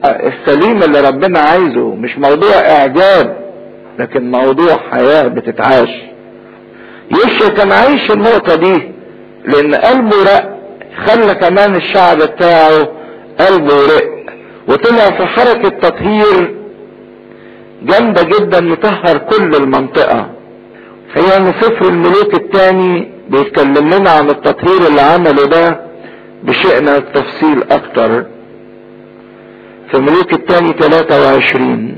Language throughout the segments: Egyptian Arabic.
السليم اللي ربنا عايزه مش موضوع اعجاب لكن موضوع حياة بتتعاش يشيا كان عايش النقطة دي لان قلبه رق خلى كمان الشعب بتاعه قلبه رق وطلع في حركة تطهير جامدة جدا يطهر كل المنطقة فيعني سفر الملوك الثاني بيتكلم لنا عن التطهير اللي عمله ده بشيء من التفصيل اكتر في ملوك الثاني 23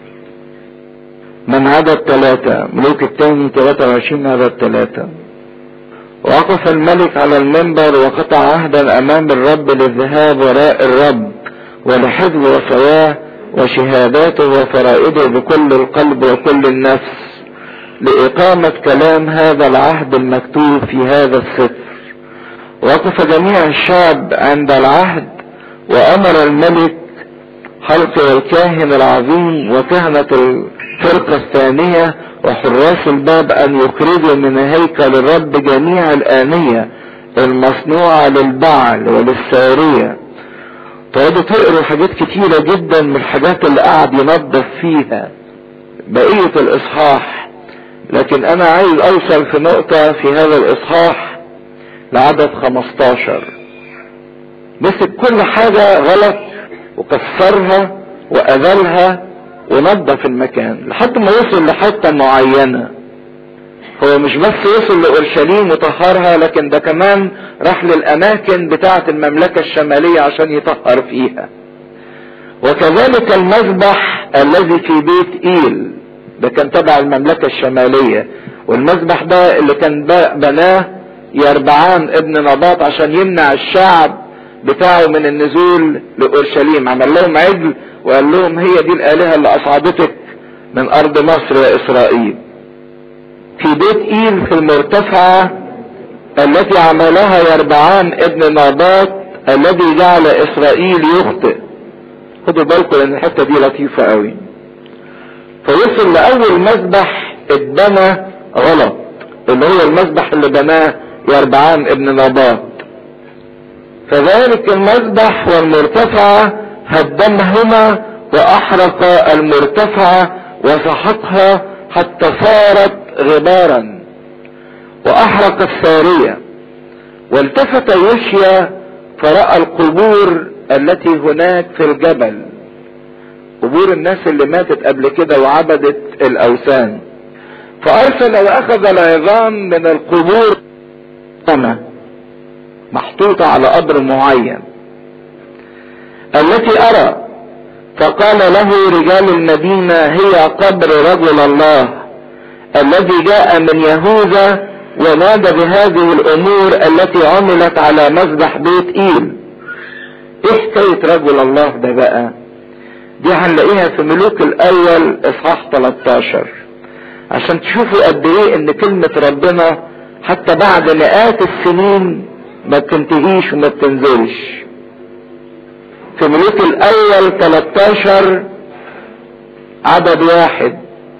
من عدد ثلاثة ملوك الثاني 23 عدد ثلاثة وقف الملك على المنبر وقطع عهدا امام الرب للذهاب وراء الرب ولحفظ وصواه وشهاداته وفرائده بكل القلب وكل النفس لإقامة كلام هذا العهد المكتوب في هذا السفر وقف جميع الشعب عند العهد وأمر الملك حلق الكاهن العظيم وكهنة الفرقة الثانية وحراس الباب أن يخرجوا من هيكل الرب جميع الآنية المصنوعة للبعل وللسارية تقعدوا تقروا حاجات كتيرة جدا من الحاجات اللي قعد ينظف فيها بقية الإصحاح لكن أنا عايز أوصل في نقطة في هذا الإصحاح لعدد 15 مسك كل حاجة غلط وكسرها وأذلها ونظف المكان لحد ما وصل لحتة معينة هو مش بس وصل لأورشليم وطهرها لكن ده كمان راح للأماكن بتاعة المملكة الشمالية عشان يطهر فيها وكذلك المذبح الذي في بيت إيل ده كان تبع المملكة الشمالية والمذبح ده اللي كان بناه يربعان ابن نباط عشان يمنع الشعب بتاعه من النزول لأورشليم عمل لهم عجل وقال لهم هي دي الآلهة اللي أصعدتك من أرض مصر يا إسرائيل في بيت إيل في المرتفعة التي عملها يربعان ابن نابات الذي جعل إسرائيل يخطئ خدوا بالكم لأن الحتة دي لطيفة قوي فوصل لأول مذبح اتبنى غلط اللي هو المذبح اللي بناه يربعان ابن نابات فذلك المذبح والمرتفعة هدمهما وأحرق المرتفعة وسحقها حتى صارت غبارا واحرق السارية والتفت يوشيا فرأى القبور التي هناك في الجبل قبور الناس اللي ماتت قبل كده وعبدت الاوثان فارسل واخذ العظام من القبور محطوطة على قبر معين التي ارى فقال له رجال المدينة هي قبر رجل الله الذي جاء من يهوذا ونادى بهذه الامور التي عملت على مذبح بيت ايل ايه حكاية رجل الله ده بقى دي هنلاقيها في ملوك الاول اصحاح 13 عشان تشوفوا قد ايه ان كلمة ربنا حتى بعد مئات السنين ما بتنتهيش وما بتنزلش في ملوك الاول 13 عدد واحد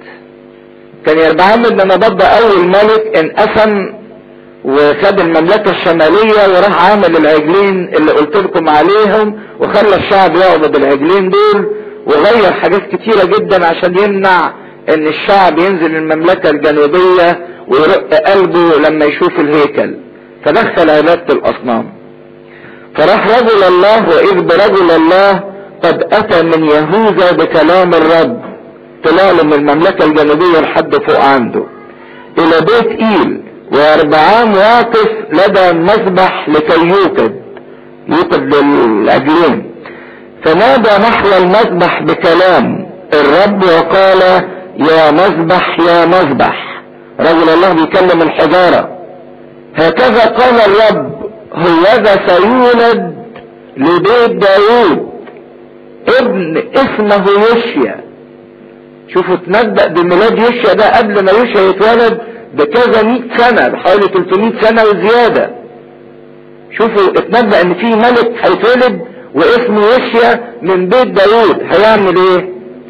كان يربعام بن نبات ده اول ملك انقسم وخد المملكة الشمالية وراح عامل العجلين اللي قلت لكم عليهم وخلى الشعب يعبد العجلين دول وغير حاجات كتيرة جدا عشان يمنع ان الشعب ينزل المملكة الجنوبية ويرق قلبه لما يشوف الهيكل فدخل عبادة الاصنام فراح رجل الله واذ برجل الله قد اتى من يهوذا بكلام الرب طلع له من المملكة الجنوبية لحد فوق عنده الى بيت ايل واربعام واقف لدى المذبح لكي يوقد يوقد للعجلين فنادى نحو المذبح بكلام الرب وقال يا مذبح يا مذبح رجل الله بيكلم الحجارة هكذا قال الرب هوذا سيولد لبيت داوود ابن اسمه يشيا شوفوا تنبأ بميلاد يشيا ده قبل ما يشيا يتولد بكذا مئة سنة بحوالي 300 سنة وزيادة شوفوا اتنبأ ان في ملك هيتولد واسمه يشيا من بيت داوود هيعمل ايه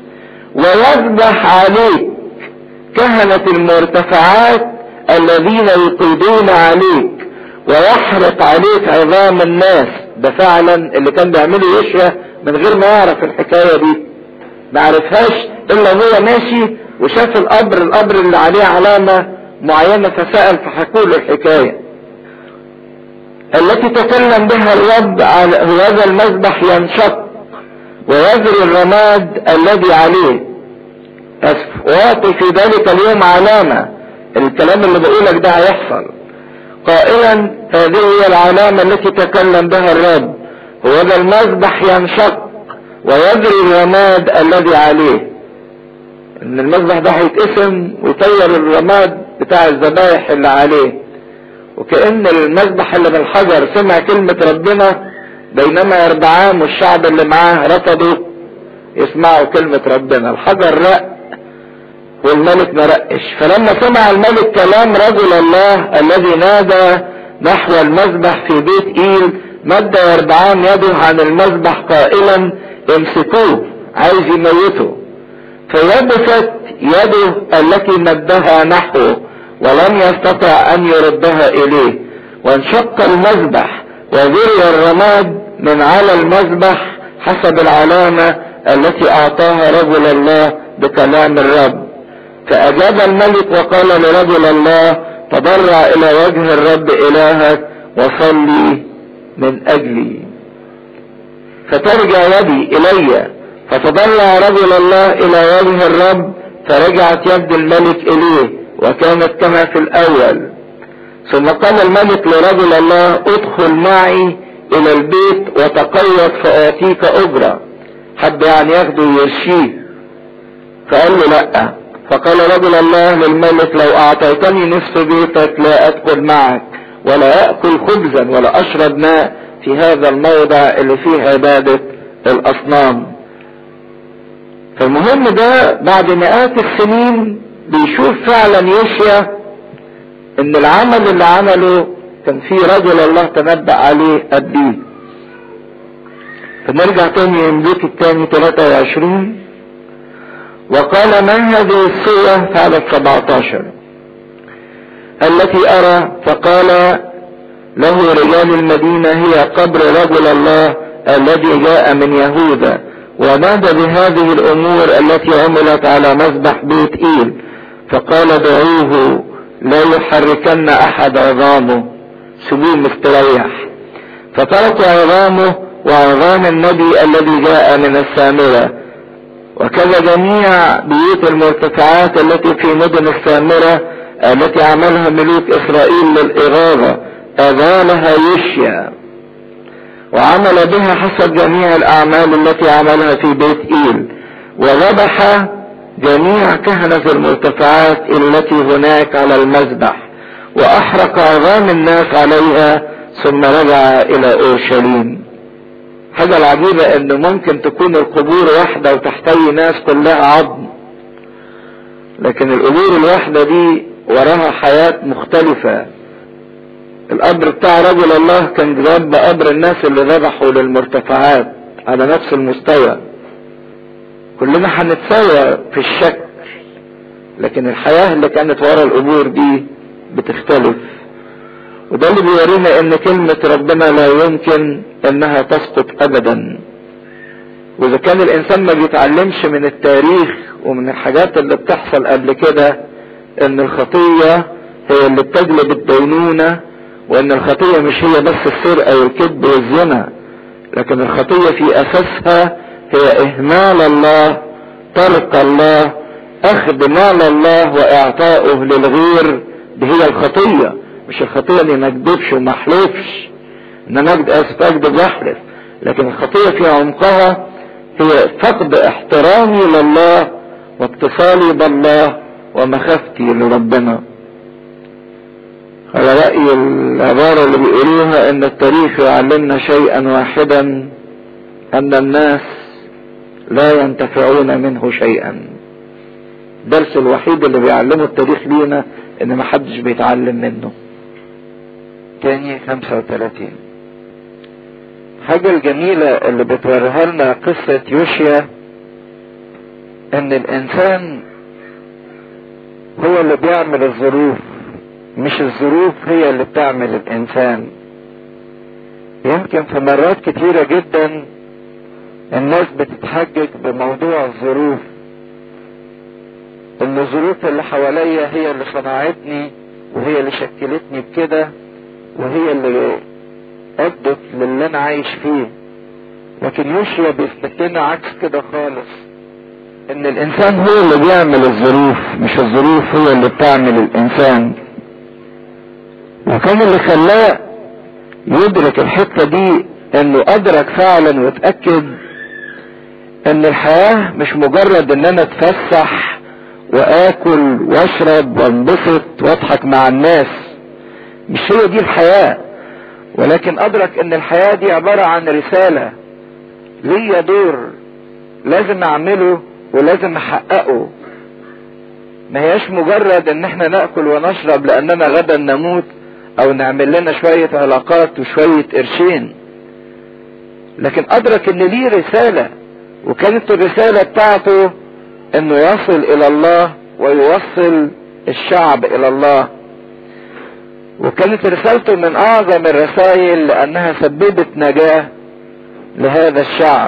ويذبح عليك كهنة المرتفعات الذين يقيدون عليك ويحرق عليك عظام الناس ده فعلا اللي كان بيعمله يشيا من غير ما يعرف الحكاية دي ما عرفهاش الا هو ماشي وشاف القبر القبر اللي عليه علامة معينة فسأل فحكوا له الحكاية التي تكلم بها الرب على هذا المذبح ينشق ويزري الرماد الذي عليه اسف واعطي في ذلك اليوم علامة الكلام اللي بقولك ده هيحصل قائلا هذه هي العلامة التي تكلم بها الرب وهذا المذبح ينشق ويجري الرماد الذي عليه ان المذبح ده هيتقسم ويطير الرماد بتاع الذبائح اللي عليه وكأن المذبح اللي من الحجر سمع كلمة ربنا بينما يربعام والشعب اللي معاه رفضوا يسمعوا كلمة ربنا الحجر رق والملك ما رقش فلما سمع الملك كلام رجل الله الذي نادى نحو المذبح في بيت ايل مد يربعام يده عن المذبح قائلا امسكوه عايز يموته فيبست يده التي مدها نحوه ولم يستطع ان يردها اليه وانشق المذبح وذري الرماد من على المذبح حسب العلامة التي اعطاها رجل الله بكلام الرب فاجاب الملك وقال لرجل الله تضرع الى وجه الرب الهك وصلي من اجلي فترجع يدي الي فتضرع رجل الله الى وجه الرب فرجعت يد الملك اليه وكانت كما في الاول ثم قال الملك لرجل الله ادخل معي الى البيت وتقيد فاعطيك اجرة حد يعني ياخده ويرشيه فقال له لا فقال رجل الله للملك لو اعطيتني نصف بيتك لا ادخل معك ولا اكل خبزا ولا اشرب ماء في هذا الموضع اللي فيه عبادة الاصنام فالمهم ده بعد مئات السنين بيشوف فعلا يشيا ان العمل اللي عمله كان في رجل الله تنبأ عليه قبليه فنرجع تاني يملك التاني 23 وقال ما هذه الصورة في عدد 17 التي ارى فقال له رجال المدينة هي قبر رجل الله الذي جاء من يهوذا ونادى بهذه الامور التي عملت على مذبح بيت ايل فقال دعوه لا يحركن احد عظامه سبوه مستريح فتركوا عظامه وعظام النبي الذي جاء من السامرة وكذا جميع بيوت المرتفعات التي في مدن السامرة التي عملها ملوك اسرائيل للاغاظة اذالها يشيا وعمل بها حسب جميع الاعمال التي عملها في بيت ايل وذبح جميع كهنة المرتفعات التي هناك على المذبح واحرق عظام الناس عليها ثم رجع الى اورشليم حاجة العجيبة ان ممكن تكون القبور واحدة وتحتوي ناس كلها عظم لكن القبور الواحدة دي وراها حياة مختلفة القبر بتاع رجل الله كان جنب قبر الناس اللي ذبحوا للمرتفعات على نفس المستوى كلنا هنتساوى في الشكل لكن الحياة اللي كانت ورا القبور دي بتختلف وده اللي بيورينا ان كلمة ربنا لا يمكن انها تسقط ابدا واذا كان الانسان ما بيتعلمش من التاريخ ومن الحاجات اللي بتحصل قبل كده ان الخطية هي اللي بتجلب الدينونة وان الخطية مش هي بس السرقة والكذب والزنا لكن الخطية في اساسها هي اهمال الله ترك الله اخذ مال الله واعطائه للغير دي هي الخطية مش الخطية اني ما اكذبش وما احلفش ان انا اكذب واحلف لكن الخطية في عمقها هي فقد احترامي لله واتصالي بالله ومخافتي لربنا على رأي العبارة اللي بيقولوها ان التاريخ يعلمنا شيئا واحدا ان الناس لا ينتفعون منه شيئا الدرس الوحيد اللي بيعلمه التاريخ لينا ان محدش بيتعلم منه تاني 35 حاجة الجميلة اللي بتوريها لنا قصة يوشيا ان الانسان هو اللي بيعمل الظروف مش الظروف هي اللي بتعمل الانسان يمكن في مرات كتيرة جدا الناس بتتحجج بموضوع الظروف ان الظروف اللي حواليا هي اللي صنعتني وهي اللي شكلتني بكده وهي اللي ادت للي انا عايش فيه لكن يوشيا بيثبت لنا عكس كده خالص ان الانسان هو اللي بيعمل الظروف مش الظروف هي اللي بتعمل الانسان وكان اللي خلاه يدرك الحتة دي انه ادرك فعلا واتأكد ان الحياة مش مجرد ان انا اتفسح واكل واشرب وانبسط واضحك مع الناس مش هي دي الحياة ولكن ادرك ان الحياة دي عبارة عن رسالة ليا دور لازم اعمله ولازم احققه ما هياش مجرد ان احنا ناكل ونشرب لاننا غدا نموت او نعمل لنا شوية علاقات وشوية قرشين لكن ادرك ان ليه رسالة وكانت الرسالة بتاعته انه يصل الى الله ويوصل الشعب الى الله وكانت رسالته من اعظم الرسائل لانها سببت نجاة لهذا الشعب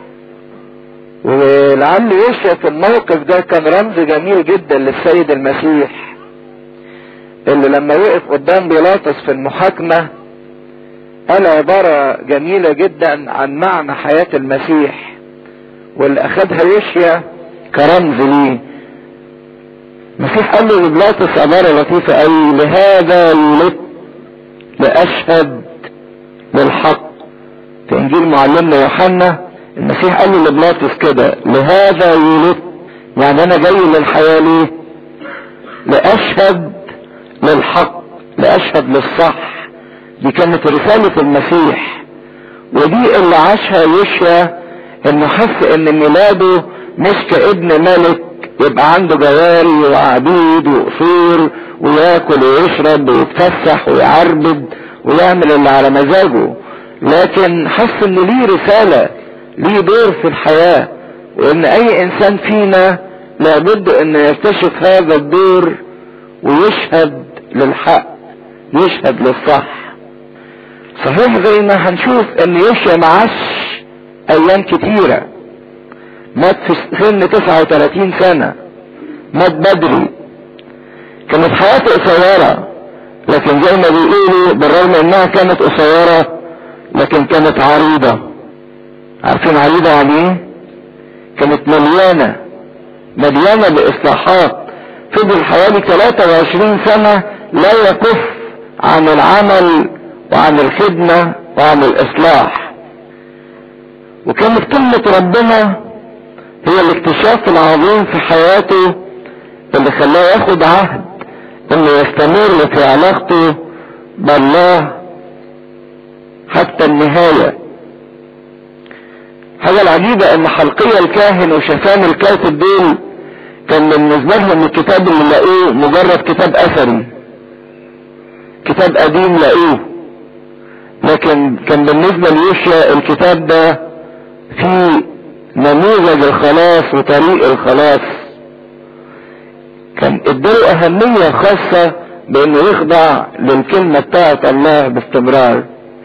ولعل يوسف في الموقف ده كان رمز جميل جدا للسيد المسيح اللي لما وقف قدام بيلاطس في المحاكمة قال عبارة جميلة جدا عن معنى حياة المسيح واللي اخدها يوشيا كرمز ليه المسيح قال له لبلاطس عبارة لطيفة قوي لهذا يولدت لأشهد للحق في انجيل معلمنا يوحنا المسيح قال له لبلاطس كده لهذا يولدت يعني انا جاي للحياة ليه لأشهد للحق لأشهد للصح دي كانت رسالة المسيح ودي اللي عاشها يشيا انه حس ان ميلاده مش كابن ملك يبقى عنده جواري وعبيد وقصور وياكل ويشرب ويتفسح ويعربد ويعمل اللي على مزاجه لكن حس ان ليه رسالة ليه دور في الحياة وان اي انسان فينا لابد ان يكتشف هذا الدور ويشهد للحق يشهد للصح صحيح زي ما هنشوف ان يشيا معاش ايام كتيرة مات في سن 39 سنة مات بدري كانت حياته قصيرة لكن زي ما بيقولوا بالرغم انها كانت قصيرة لكن كانت عريضة عارفين عريضة يعني ايه كانت مليانة مليانة باصلاحات فضل حوالي 23 سنة لا يكف عن العمل وعن الخدمة وعن الاصلاح وكانت كلمة ربنا هي الاكتشاف العظيم في حياته اللي خلاه ياخد عهد انه يستمر في علاقته بالله حتى النهاية حاجة العجيبة ان حلقية الكاهن وشفان الكاتب دول كان بالنسبة لهم الكتاب اللي لقوه مجرد كتاب اثري كتاب قديم لقوه لكن كان بالنسبة ليوشيا الكتاب ده فيه نموذج الخلاص وطريق الخلاص كان اداله اهمية خاصة بانه يخضع للكلمة بتاعت الله باستمرار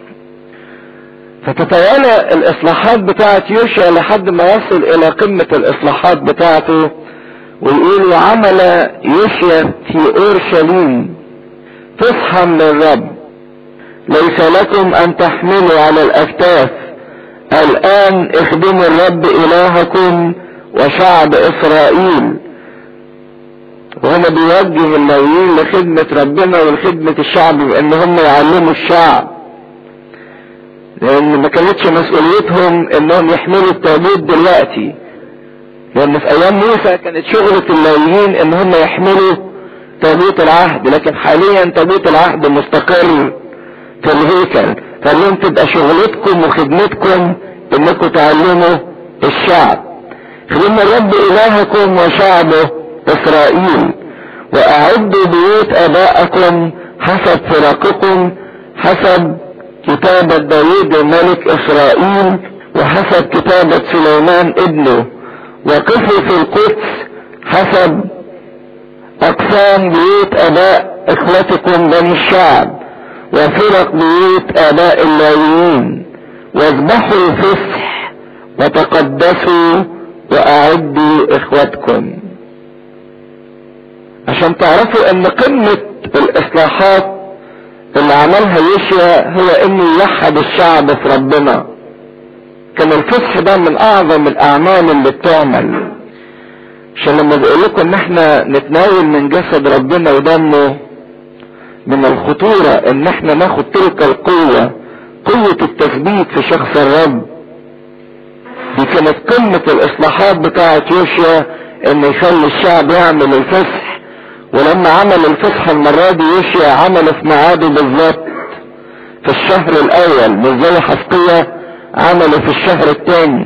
فتتوالى الاصلاحات بتاعت يوشيا لحد ما يصل الى قمة الاصلاحات بتاعته ويقول وعمل يوشيا في اورشليم فصحا للرب ليس لكم ان تحملوا على الاكتاف الان اخدموا الرب الهكم وشعب اسرائيل وهنا بيوجه اللاويين لخدمة ربنا ولخدمة الشعب بان هم يعلموا الشعب لان ما كانتش مسؤوليتهم انهم يحملوا التابوت دلوقتي لان في ايام موسى كانت شغلة اللاويين ان هم يحملوا تابوت العهد لكن حاليا تابوت العهد مستقر في الهيكل فلن تبقى شغلتكم وخدمتكم انكم تعلموا الشعب خدموا الرب الهكم وشعبه اسرائيل واعدوا بيوت ابائكم حسب فرقكم حسب كتابة داوود ملك اسرائيل وحسب كتابة سليمان ابنه وقفوا في القدس حسب اقسام بيوت اباء اخوتكم بني الشعب وفرق بيوت اباء اللاويين واذبحوا الفصح وتقدسوا واعدوا اخواتكم عشان تعرفوا ان قمة الاصلاحات اللي عملها يشيا هو انه يوحد الشعب في ربنا كان الفصح ده من اعظم الاعمال اللي بتعمل عشان لما بقول لكم ان احنا نتناول من جسد ربنا ودمه من الخطورة ان احنا ناخد تلك القوة قوة التثبيت في شخص الرب دي كانت قمة الاصلاحات بتاعة يوشيا ان يخلي الشعب يعمل الفصح ولما عمل الفصح المرة دي يوشيا عمله في ميعاده بالظبط في الشهر الاول مش زي حسقية عمله في الشهر الثاني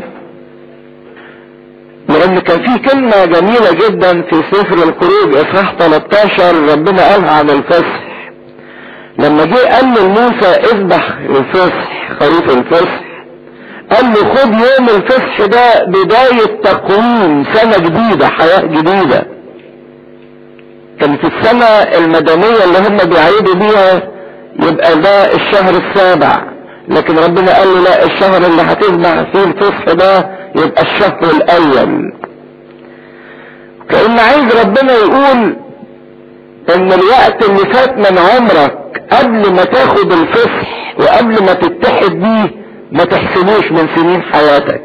لان كان في كلمة جميلة جدا في سفر الخروج اصحاح 13 ربنا قالها عن الفصح لما جه قال لموسى اذبح الفصح خريف الفصح قال له خد يوم الفصح ده بداية تقويم سنة جديدة حياة جديدة كان في السنة المدنية اللي هم بيعيدوا بيها يبقى ده الشهر السابع لكن ربنا قال له لا الشهر اللي هتذبح فيه الفصح ده يبقى الشهر الاول كأن عايز ربنا يقول ان الوقت اللي فات من عمرك قبل ما تاخد الفصح وقبل ما تتحد بيه ما تحسنوش من سنين حياتك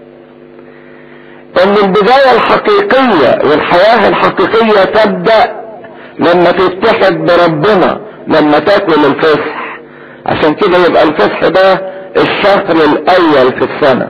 ان البداية الحقيقية والحياة الحقيقية تبدأ لما تتحد بربنا لما تاكل الفصح عشان كده يبقى الفصح ده الشهر الاول في السنة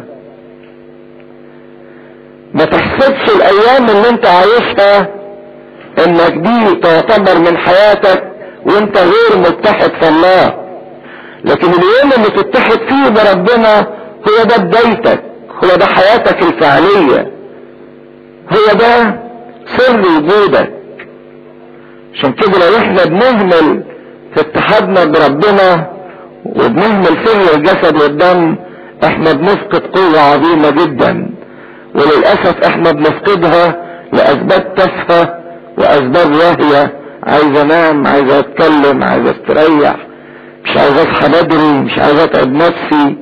ما تحسبش الايام اللي انت عايشها انك دي تعتبر من حياتك وانت غير متحد في الله لكن اليوم اللي تتحد فيه بربنا هو ده بدايتك هو ده حياتك الفعلية هو ده سر وجودك عشان كده لو احنا بنهمل في اتحادنا بربنا وبنهمل سر الجسد والدم احنا بنفقد قوة عظيمة جدا وللأسف احنا بنفقدها لأسباب تافهة وأسباب واهية عايز انام عايز اتكلم عايز استريح مش عايز اصحى بدري مش عايز اتعب نفسي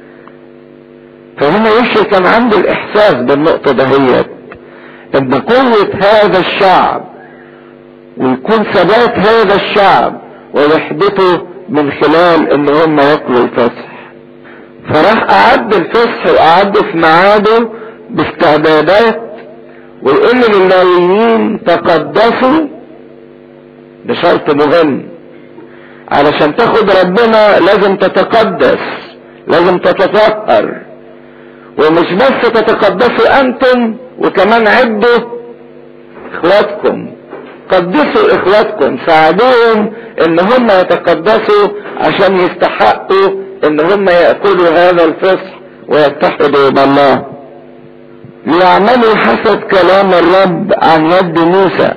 فهنا يشي كان عنده الاحساس بالنقطة دهيت ان قوة هذا الشعب ويكون ثبات هذا الشعب ووحدته من خلال ان هم ياكلوا الفصح فراح اعد الفصح واعده في ميعاده باستعدادات ويقول للاويين تقدسوا بشرط مهم علشان تاخد ربنا لازم تتقدس لازم تتطهر ومش بس تتقدسوا انتم وكمان عدوا اخواتكم قدسوا اخواتكم ساعدوهم ان هم يتقدسوا عشان يستحقوا ان هم يأكلوا هذا الفصح ويتحدوا بالله ليعملوا حسب كلام الرب عن يد موسى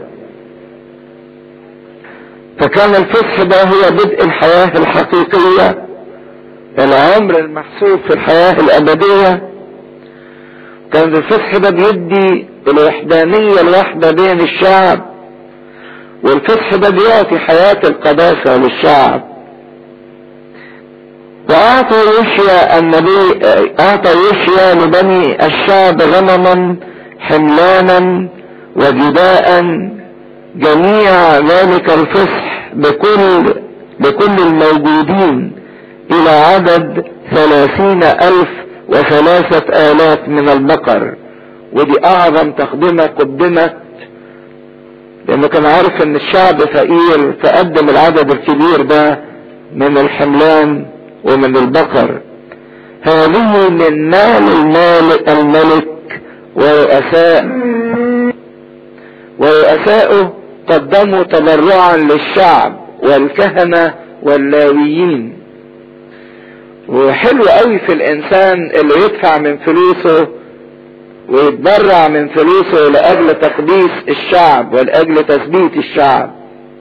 فكان الفصح ده هو بدء الحياة الحقيقية العمر المحسوب في الحياة الأبدية كان الفصح ده بيدي الوحدانية الواحدة بين الشعب والفصح ده بيعطي حياة القداسة للشعب وأعطى يشيا النبي أعطى يشيا لبني الشعب غنما حملانا وجداء جميع ذلك الفصح بكل بكل الموجودين الى عدد ثلاثين الف وثلاثة الاف من البقر ودي اعظم تقدمة قدمت لانه كان عارف ان الشعب فقير فقدم العدد الكبير ده من الحملان ومن البقر هذه من مال المال الملك ورؤساء ورؤساؤه قدموا تبرعا للشعب والكهنة واللاويين وحلو قوي في الانسان اللي يدفع من فلوسه ويتبرع من فلوسه لاجل تقديس الشعب ولاجل تثبيت الشعب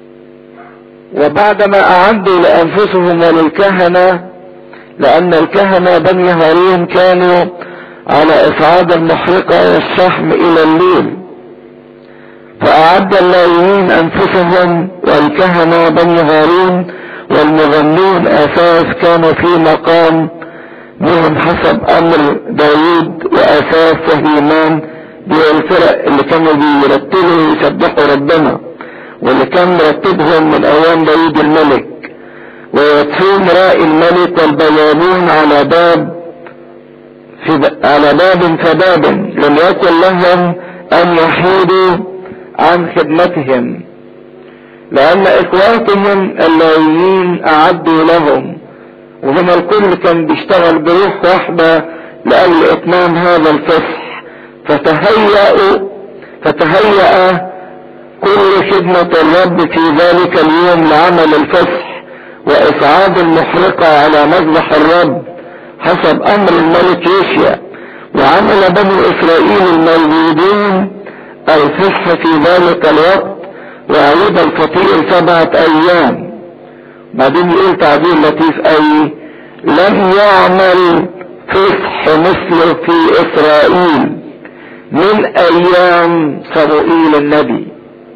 وبعدما اعدوا لانفسهم وللكهنة لان الكهنة بني هارون كانوا على اصعاد المحرقة والشحم الى الليل فأعد اللاويين أنفسهم والكهنة بني هارون والمغنون أساس كانوا في مقام منهم حسب امر داوود واساس وهيمان دي الفرق اللي كانوا بيرتبوا ويسبحوا ربنا واللي كان مرتبهم من ايام داوود الملك ويدفون رائي الملك والبيانون على باب في على باب فباب لم يكن لهم ان يحيدوا عن خدمتهم لان اخواتهم اللاويين اعدوا لهم وهنا الكل كان بيشتغل بروح واحدة لأجل إتمام هذا الفصح فتهيأوا فتهيأ كل خدمة الرب في ذلك اليوم لعمل الفصح وإسعاد المحرقة على مذبح الرب حسب أمر الملك يوشيا وعمل بنو إسرائيل الموجودين الفصح في ذلك الوقت وعيد الفطير سبعة أيام بعدين يقول تعبير لطيف قوي لم يعمل فصح مثله في اسرائيل من ايام صموئيل النبي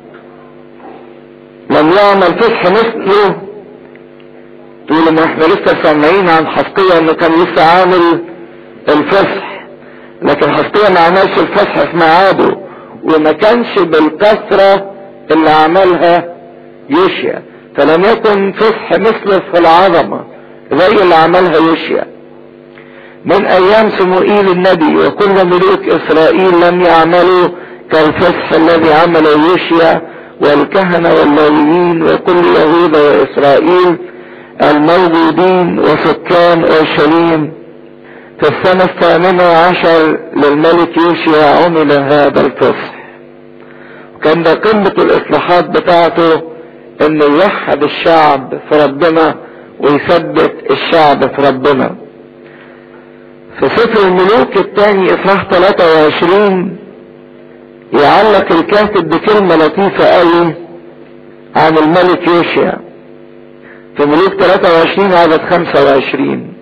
لم يعمل فصح مثله تقول ما احنا لسه سامعين عن حسقية انه كان لسه عامل الفصح لكن حسقية ما عملش الفصح في ميعاده وما كانش بالكثرة اللي عملها يوشيا فلم يكن فصح مثله في العظمة زي اللي عملها يوشيا من ايام سموئيل النبي وكل ملوك اسرائيل لم يعملوا كالفصح الذي عمله يوشيا والكهنة واللاويين وكل يهوذا واسرائيل الموجودين وسكان اورشليم في السنة الثامنة عشر للملك يوشيا عمل هذا الفصح وكان ده قمة الاصلاحات بتاعته انه يوحد الشعب في ربنا ويثبت الشعب في ربنا في سفر الملوك الثاني اصحاح 23 يعلق الكاتب بكلمة لطيفة قوي عن الملك يوشيا في ملوك 23 عدد 25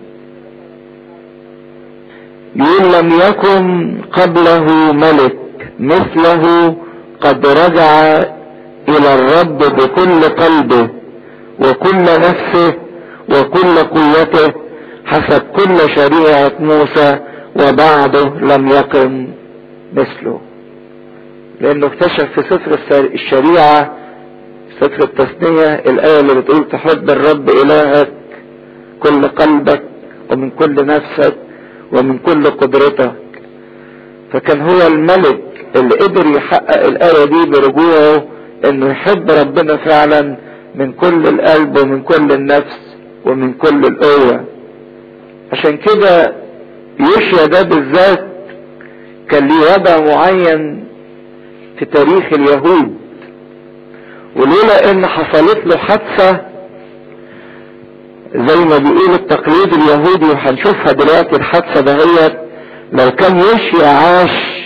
يقول لم يكن قبله ملك مثله قد رجع الى الرب بكل قلبه وكل نفسه وكل قوته حسب كل شريعة موسى وبعده لم يقم مثله لانه اكتشف في سفر الشريعة سفر التثنية الآية اللي بتقول تحب الرب إلهك كل قلبك ومن كل نفسك ومن كل قدرتك فكان هو الملك اللي قدر يحقق الآية دي برجوعه انه يحب ربنا فعلا من كل القلب ومن كل النفس ومن كل القوة عشان كده يوشيا ده بالذات كان ليه وضع معين في تاريخ اليهود ولولا ان حصلت له حادثة زي ما بيقول التقليد اليهودي وهنشوفها دلوقتي الحادثة دهيت لو كان يوشيا عاش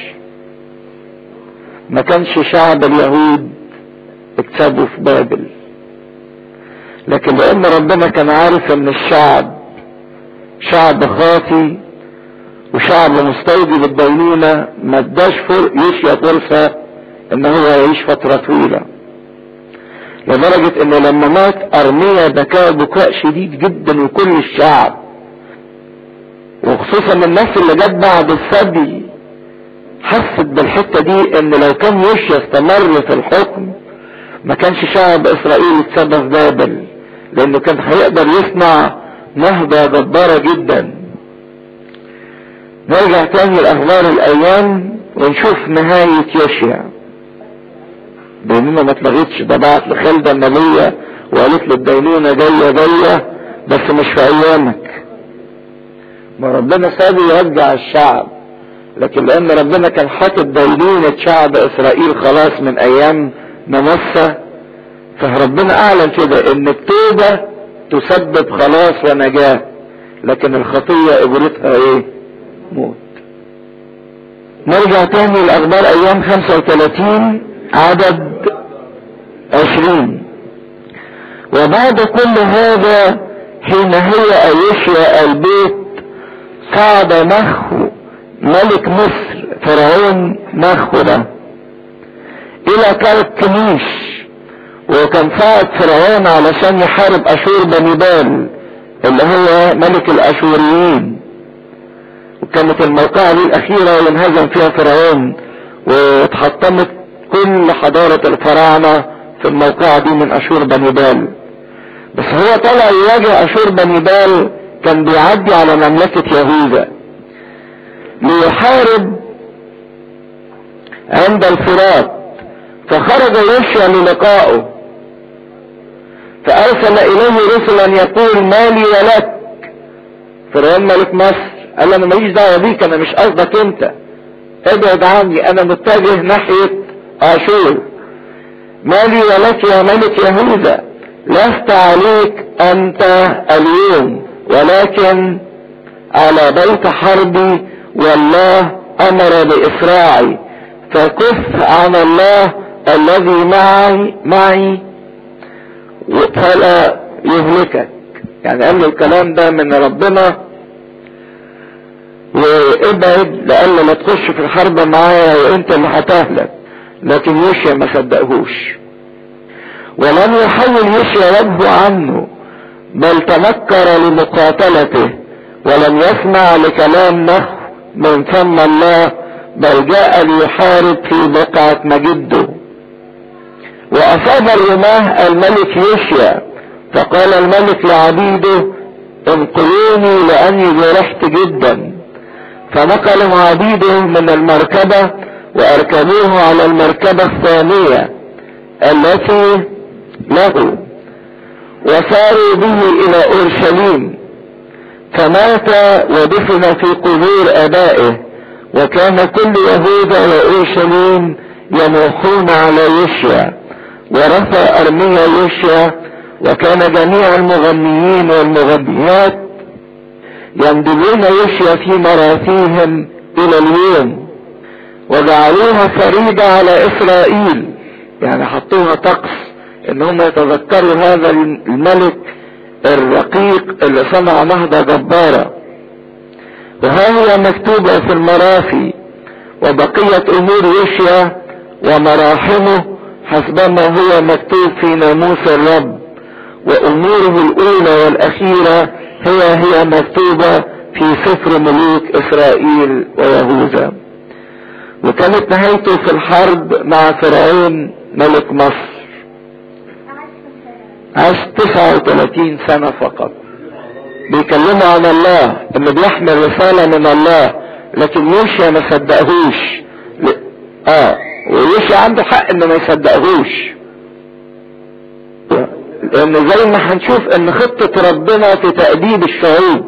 ما كانش شعب اليهود اكسبوا في بابل لكن لان ربنا كان عارف ان الشعب شعب خاطي وشعب مستوجب الدينونة ما اداش يوشيا فرصة ان هو يعيش فترة طويلة لدرجة انه لما مات ارميا بكاء بكاء شديد جدا وكل الشعب وخصوصا الناس اللي جت بعد السبي حست بالحتة دي ان لو كان يوشيا استمر في الحكم ما كانش شعب اسرائيل اتسبى في بابل لانه كان هيقدر يصنع نهضة جبارة جدا نرجع تاني لاخبار الايام ونشوف نهاية يوشيا بينما ما اتلغتش ده بعت لخالدة النبية وقالت له الدينونة جاية جاية بس مش في ايامك ما ربنا سابه يرجع الشعب لكن لان ربنا كان حاطط دينونة شعب اسرائيل خلاص من ايام منصة فربنا اعلن كده ان التوبة تسبب خلاص ونجاة لكن الخطية اجرتها ايه موت نرجع تاني لاخبار ايام 35 عدد 20 وبعد كل هذا حين هي ايشيا البيت صعد نخو ملك مصر فرعون نخو ده الى كركميش وكان صعد فرعون علشان يحارب اشور بني بال اللي هو ملك الاشوريين وكانت الموقعة دي الأخيرة ينهزم فيها فرعون واتحطمت كل حضارة الفراعنة في الموقعة دي من أشور بني بال بس هو طلع يواجه أشور بني بال كان بيعدي على مملكة يهوذا ليحارب عند الفرات فخرج يشيا للقائه فأرسل إليه رسلا يقول مالي ولك فرعون ملك مصر قال له انا ماليش دعوه بيك انا مش قصدك انت ابعد عني انا متجه ناحيه اشور مالي ولك يا ملك يهوذا لست عليك انت اليوم ولكن على بيت حربي والله امر باسراعي فكف عن الله الذي معي معي فلا يهلكك يعني قال له الكلام ده من ربنا وابعد لألا لا تخش في الحرب معايا وانت اللي هتهلك لكن يشيا ما صدقهوش ولم يحول يشيا وجهه عنه بل تنكر لمقاتلته ولم يسمع لكلام نخ من فم الله بل جاء ليحارب في بقعة مجده وأصاب الرماه الملك يشيا فقال الملك لعبيده انقلوني لأني جرحت جدا فنقلوا عبيده من المركبة واركبوه على المركبة الثانية التي له وساروا به الى اورشليم فمات ودفن في قبور ابائه وكان كل يهوذا واورشليم ينوحون على يشيا ورفع ارميا يشيا وكان جميع المغنيين والمغنيات يندبون يشيا في مراثيهم الى اليوم وجعلوها فريدة على اسرائيل يعني حطوها طقس ان هم يتذكروا هذا الملك الرقيق اللي صنع نهضة جبارة وها هي مكتوبة في المراثي وبقية امور يشيا ومراحمه حسبما هو مكتوب في ناموس الرب واموره الاولى والاخيره هي هي مكتوبة في سفر ملوك اسرائيل ويهوذا وكانت نهايته في الحرب مع فرعون ملك مصر عاش 39 سنة فقط بيكلموا عن الله انه بيحمل رسالة من الله لكن يوشيا ما صدقهوش ل... اه ويوشيا عنده حق انه ما يصدقهوش لان زي ما هنشوف ان خطة ربنا في تأديب الشعوب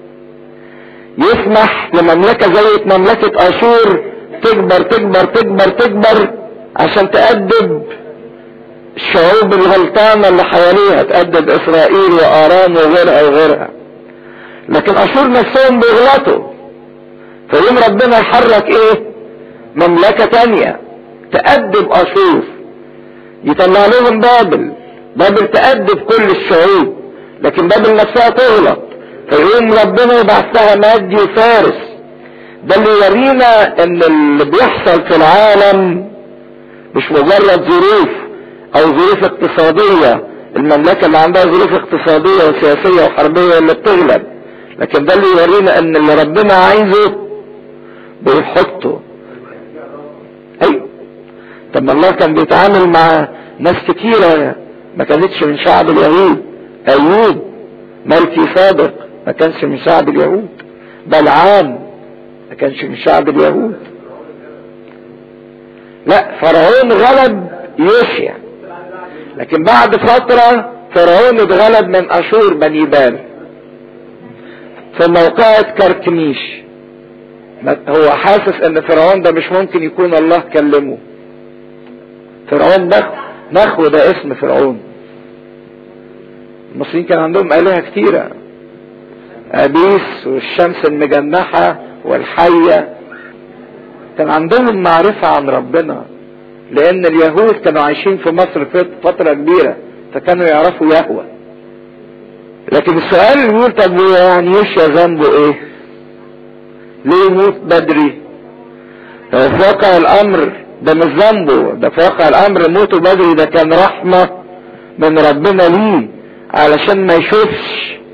يسمح لمملكة زي مملكة اشور تكبر تكبر تكبر تكبر عشان تأدب الشعوب الغلطانة اللي حواليها تأدب اسرائيل وارام وغيرها وغيرها لكن اشور نفسهم بيغلطوا فيوم ربنا يحرك ايه مملكة تانية تأدب اشور يطلع لهم بابل بابل تأدب كل الشعوب لكن بابل نفسها تغلط فيقوم ربنا يبعث لها مادي وفارس ده اللي يورينا ان اللي بيحصل في العالم مش مجرد ظروف او ظروف اقتصادية المملكة اللي عندها ظروف اقتصادية وسياسية وحربية اللي بتغلب لكن ده اللي يورينا ان اللي ربنا عايزه بيحطه ايوه طب ما الله كان بيتعامل مع ناس كتيرة ما كانتش من شعب اليهود ايوب ملكي صادق ما كانش من شعب اليهود بلعام ما كانش من شعب اليهود لا فرعون غلب يوشيا لكن بعد فترة فرعون اتغلب من اشور بني بال في موقعة كركميش هو حاسس ان فرعون ده مش ممكن يكون الله كلمه فرعون ده نخو ده اسم فرعون المصريين كان عندهم آلهة كتيرة أبيس والشمس المجنحة والحية كان عندهم معرفة عن ربنا لأن اليهود كانوا عايشين في مصر فترة كبيرة فكانوا يعرفوا يهوى لكن السؤال اللي يقول طب يعني يشيا ذنبه ايه؟ ليه يموت بدري؟ في واقع الأمر ده مش ذنبه ده في واقع الأمر موته بدري ده كان رحمة من ربنا ليه علشان ما يشوفش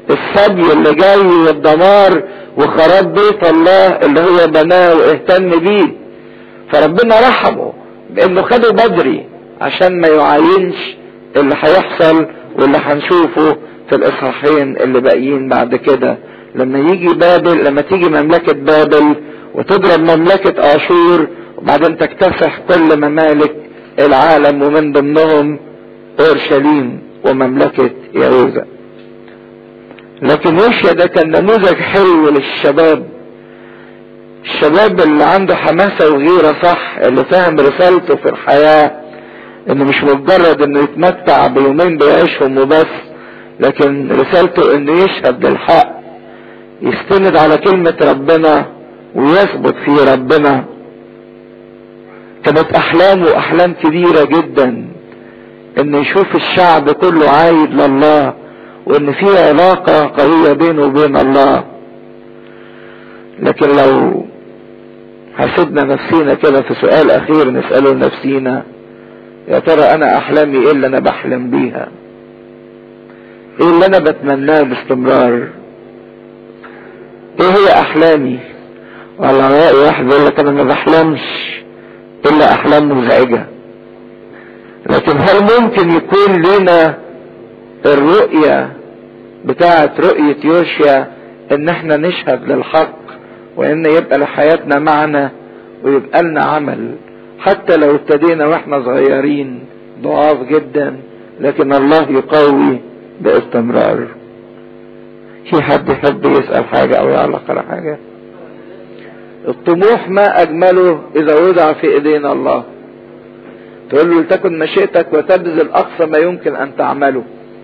السبي اللي جاي والدمار وخراب بيت الله اللي هو بناه واهتم بيه فربنا رحمه بانه خده بدري عشان ما يعاينش اللي هيحصل واللي هنشوفه في الاصحاحين اللي باقيين بعد كده لما يجي بابل لما تيجي مملكة بابل وتضرب مملكة اشور وبعدين تكتسح كل ممالك العالم ومن ضمنهم اورشليم ومملكة يهوذا لكن يوشيا ده كان نموذج حلو للشباب الشباب اللي عنده حماسة وغيرة صح اللي فاهم رسالته في الحياة انه مش مجرد انه يتمتع بيومين بيعيشهم وبس لكن رسالته انه يشهد للحق يستند على كلمة ربنا ويثبت في ربنا كانت احلامه احلام كبيرة جدا انه يشوف الشعب كله عايد لله وان في علاقة قوية بينه وبين الله لكن لو حسبنا نفسينا كده في سؤال اخير نسأله لنفسينا يا ترى انا احلامي ايه اللي انا بحلم بيها ايه اللي انا بتمناه باستمرار ايه هي احلامي والله رأي واحد يقول لك انا ما بحلمش الا احلام مزعجة لكن هل ممكن يكون لنا الرؤية بتاعة رؤية يوشيا ان احنا نشهد للحق وان يبقى لحياتنا معنى ويبقى لنا عمل حتى لو ابتدينا واحنا صغيرين ضعاف جدا لكن الله يقوي باستمرار في حد يحب يسأل حاجة او يعلق على حاجة الطموح ما اجمله اذا وضع في ايدينا الله تقول له لتكن مشيئتك وتبذل اقصى ما يمكن ان تعمله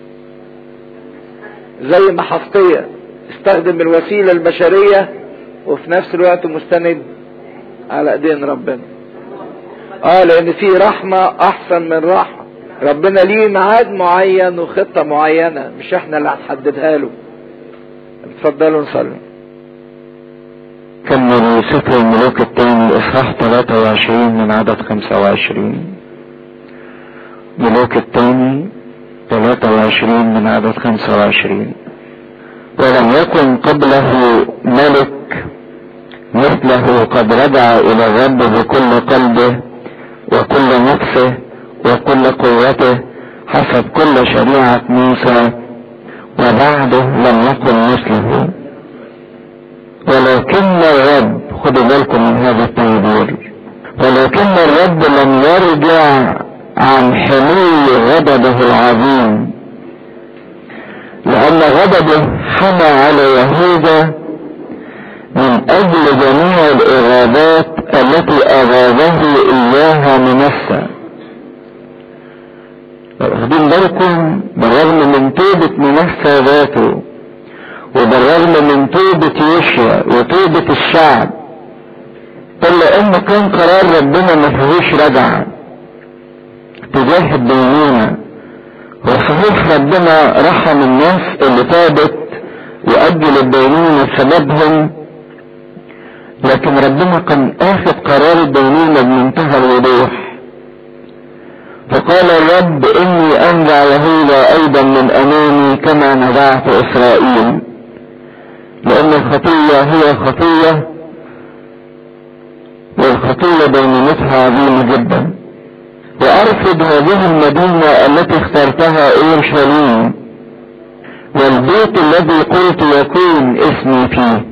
زي ما حفطية استخدم الوسيلة البشرية وفي نفس الوقت مستند على ايدين ربنا اه لان في رحمة احسن من راحة ربنا ليه ميعاد معين وخطة معينة مش احنا اللي هنحددها له اتفضلوا نصلي كمل سفر الملوك الثاني اصحاح 23 من عدد 25 ملوك الثاني 23 من عدد 25 ولم يكن قبله ملك مثله قد رجع الى الرب بكل قلبه وكل نفسه وكل قوته حسب كل شريعة موسى وبعده لم يكن مثله ولكن الرب خدوا بالكم من هذا التعبير ولكن الرب لم يرجع عن حمي غضبه العظيم لأن غضبه حمى على يهوذا من أجل جميع الإغاظات التي أغاظه إياها منسى واخدين بالكم بالرغم من توبة منسى ذاته وبالرغم من توبة يوشيا وتوبة الشعب إلا إن كان قرار ربنا ما فيهوش رجعة تجاه الدينونة وصحيح ربنا رحم الناس اللي تابت وأجل الدينونة بسببهم لكن ربنا كان اخذ قرار الدينونة بمنتهى الوضوح فقال الرب اني انزع يهوذا ايضا من امامي كما نزعت اسرائيل لان الخطية هي خطية والخطية دينونتها عظيمة جدا وارفض هذه المدينة التي اخترتها اورشليم والبيت الذي قلت يكون اسمي فيه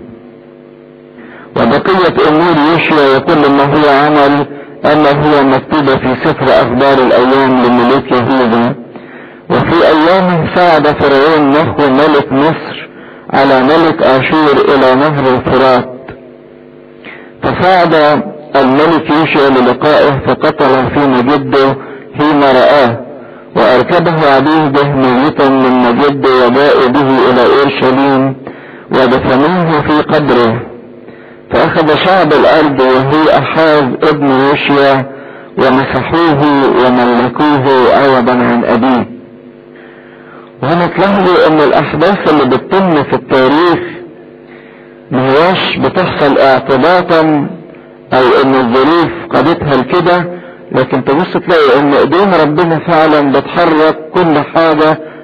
وبقية امور يشيا وكل ما هو عمل اما هو مكتوبة في سفر اخبار الايام لملوك يهوذا وفي ايامه صعد فرعون نحو ملك مصر على ملك اشور الى نهر الفرات فصعد الملك يوشع للقائه فقتل في مجده حين رآه واركبه عبيده ميتا من مجده وجاءوا به الى اورشليم ودفنوه في قبره فأخذ شعب الأرض وهو أحاز ابن يوشيا ومسحوه وملكوه عوضا عن أبيه وهنا تلاحظوا ان الأحداث اللي بتتم في التاريخ ما هواش بتحصل اعتباطا أو ان الظروف قادتها لكده لكن تبص تلاقي ان ايدين ربنا فعلا بتحرك كل حاجة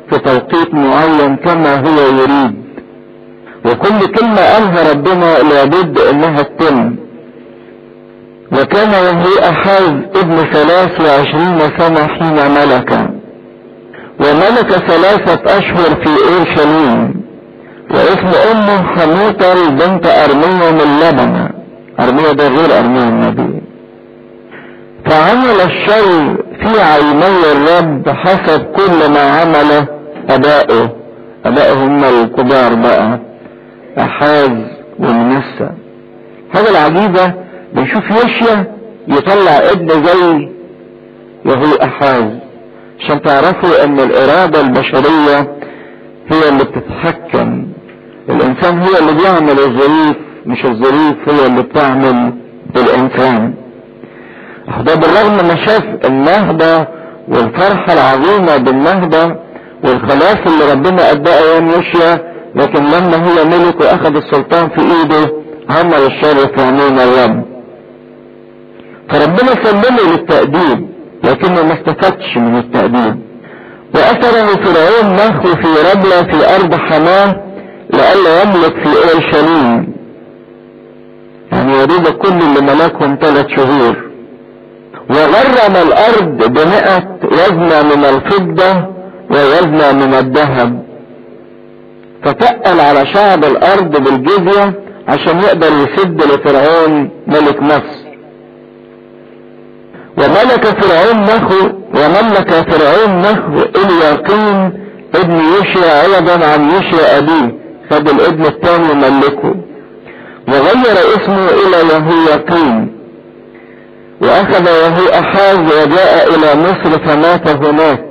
في توقيت معين كما هو يريد وكل كلمة قالها ربنا لابد انها تتم وكان يهو احاز ابن ثلاث وعشرين سنة حين ملك وملك ثلاثة اشهر في اورشليم واسم امه حموطل بنت ارمية من لبنة ارمية ده غير ارمية النبي فعمل الشر في عيني الرب حسب كل ما عمله ابائه ابائه هم الكبار بقى احاز ومنسى هذا العجيبة بنشوف يشيا يطلع ابن زي وهو احاز عشان تعرفوا ان الارادة البشرية هي اللي بتتحكم الانسان هو اللي بيعمل الظروف مش الظروف هي اللي بتعمل الانسان ده بالرغم ما شاف النهضة والفرحة العظيمة بالنهضة والخلاص اللي ربنا اداه ايام يشيا لكن لما هو ملك واخذ السلطان في ايده عمل الشر في عينين الرب فربنا سلمه للتأديب لكنه ما استفادش من التأديب وأثره فرعون نخو في ربلة في أرض حماه لئلا يملك في أورشليم يعني يريد كل اللي ملكهم ثلاث شهور وغرم الأرض بمئة وزنة من الفضة ووزنة من الذهب فتقل على شعب الأرض بالجزية عشان يقدر يسد لفرعون ملك مصر وملك فرعون نخو وملك فرعون نخو اليقين ابن يشيا عوضا عن يشيا ابيه خد الابن الثاني وملكه وغير اسمه الى يهويقين واخذ يهو احاز وجاء الى مصر فمات هناك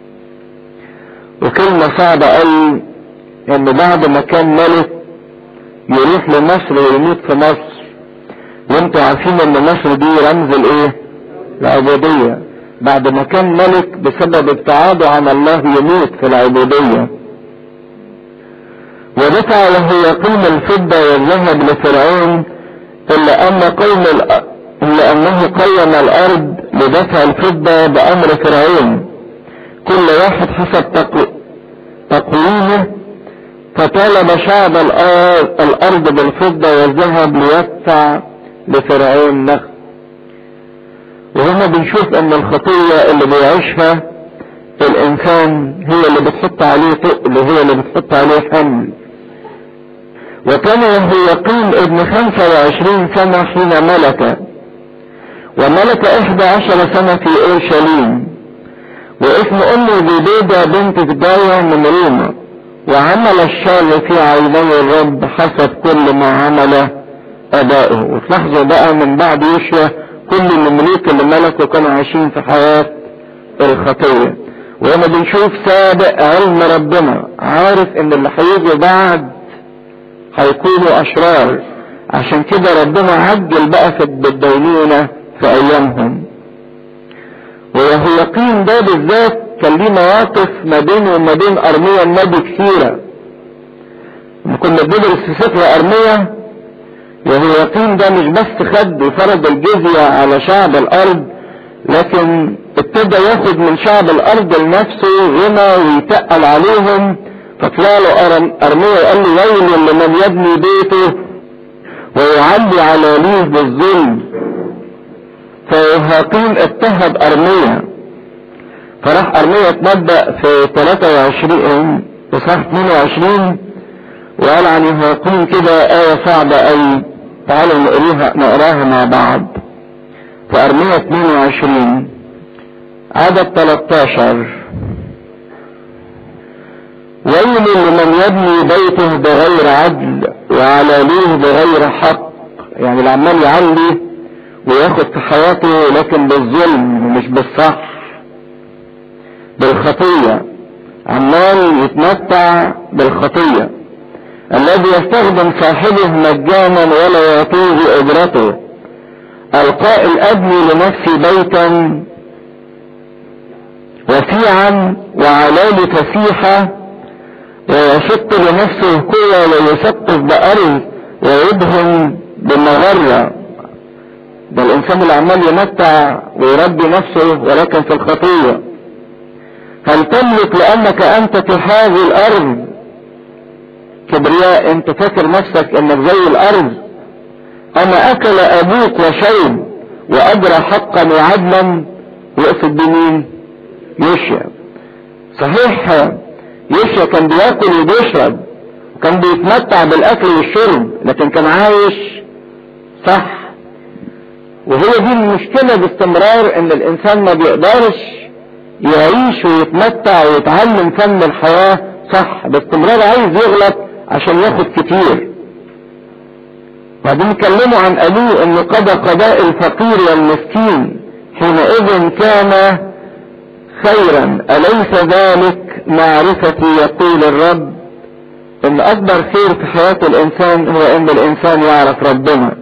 وكلمة صعبة قال ان بعد ما كان ملك يروح لمصر ويموت في مصر وانتوا عارفين ان مصر دي رمز الايه العبودية بعد ما كان ملك بسبب ابتعاده عن الله يموت في العبودية ودفع له يقيم الفضة والذهب لفرعون إلا أن قوم إلا أنه قيم الأرض لدفع الفضة بأمر فرعون كل واحد حسب تقويمه فطالب شعب الأرض بالفضة والذهب ليدفع لفرعون نخل وهنا بنشوف ان الخطية اللي بيعيشها الانسان هي اللي بتحط عليه تقل هي اللي بتحط عليه حمل وكان يهويقين ابن خمسة وعشرين سنة حين ملك وملك احدى عشر سنة في اورشليم واسم امه زبيدة بنت فداية من روما وعمل الشر في عيني الرب حسب كل ما عمله ابائه وتلاحظوا بقى من بعد يشيا كل الملوك اللي ملكوا كانوا عايشين في حياة الخطية وهنا بنشوف سابق علم ربنا عارف ان اللي هيجوا بعد هيكونوا اشرار عشان كده ربنا عجل بقى في الدينونة في ايامهم ويهويقين ده بالذات كان ليه مواقف ما بينه وما بين ارميا النبي كثيرة لما كنا بندرس في سفر ارميا يهويقين ده مش بس خد وفرض الجزية على شعب الارض لكن ابتدى ياخد من شعب الارض لنفسه غنى ويتقل عليهم فطلع له ارميا قال له ويل لمن يبني بيته ويعلي على ليه بالظلم فيهاقين اتهد ارميا فراح ارميا اتنبأ في 23 اصحاح 22 وقال عن يهاقين كده آية صعبة أوي تعالوا نقراها نقراها مع بعض في أرمية 22 عدد 13 ويل لمن يبني بيته بغير عدل وعلاليه بغير حق يعني اللي عمال يعلي وياخد في حياته لكن بالظلم ومش بالصح بالخطية عمال يتمتع بالخطيه الذي يستخدم صاحبه مجانا ولا يعطيه اجرته القائل ابني لنفسي بيتا وسيعا وعلالي فسيحة ويشق لنفسه قوة ويسقف بأرض ويدهن بمغرة ده الانسان اللي عمال يمتع ويربي نفسه ولكن في الخطية هل تملك لانك انت في هذه الارض كبرياء انت فاكر نفسك انك زي الارض اما اكل ابوك وشرب واجرى حقا وعدلا يقصد بمين يشيا صحيح يشيا كان بياكل وبيشرب كان بيتمتع بالاكل والشرب لكن كان عايش صح وهي دي المشكلة باستمرار ان الانسان ما بيقدرش يعيش ويتمتع ويتعلم فن الحياة صح باستمرار عايز يغلط عشان ياخد كتير بعدين كلموا عن ابوه انه قضى قضاء الفقير والمسكين حينئذ كان خيرا اليس ذلك معرفتي يقول الرب ان اكبر خير في حياة الانسان هو ان الانسان يعرف ربنا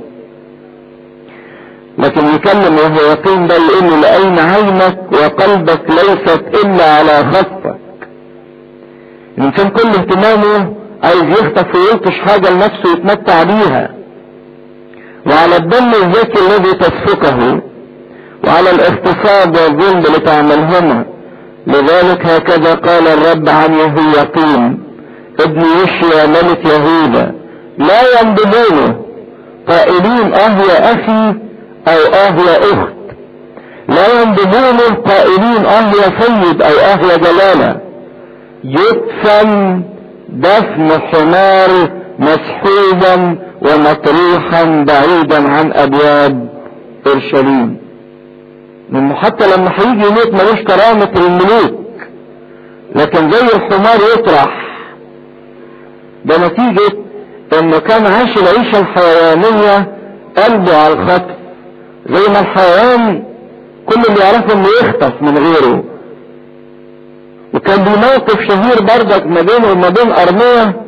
لكن يكلم وهو يقين بل ان لأين عينك وقلبك ليست الا على خطك الانسان كل اهتمامه عايز يخطف ويلطش حاجة لنفسه يتمتع بيها وعلى الدم الزكي الذي تسفكه وعلى الاغتصاب والظلم لتعملهما لذلك هكذا قال الرب عن يهويقين ابن يشيا ملك يهوذا لا ينبذونه قائلين اه يا اخي او اه يا اخت لا ينبذونه قائلين اه يا سيد او اه يا جلالة يدفن دفن حمار مسحوبا ومطروحا بعيدا عن ابواب اورشليم لانه حتى لما هيجي يموت ملوش كرامة الملوك لكن زي الحمار يطرح ده نتيجة انه كان عاش العيشة الحيوانية قلبه على الخطف زي ما الحيوان كل اللي يعرفه انه يخطف من غيره وكان بموقف شهير برضك ما بينه وما بين ارمية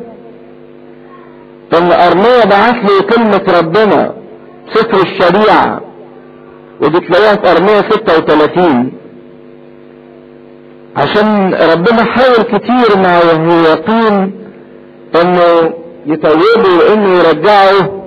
ان ارمية بعت له كلمة ربنا سفر الشريعة ودي تلاقيها في ارمية 36 عشان ربنا حاول كتير مع يهويقين انه يتوبه وانه يرجعه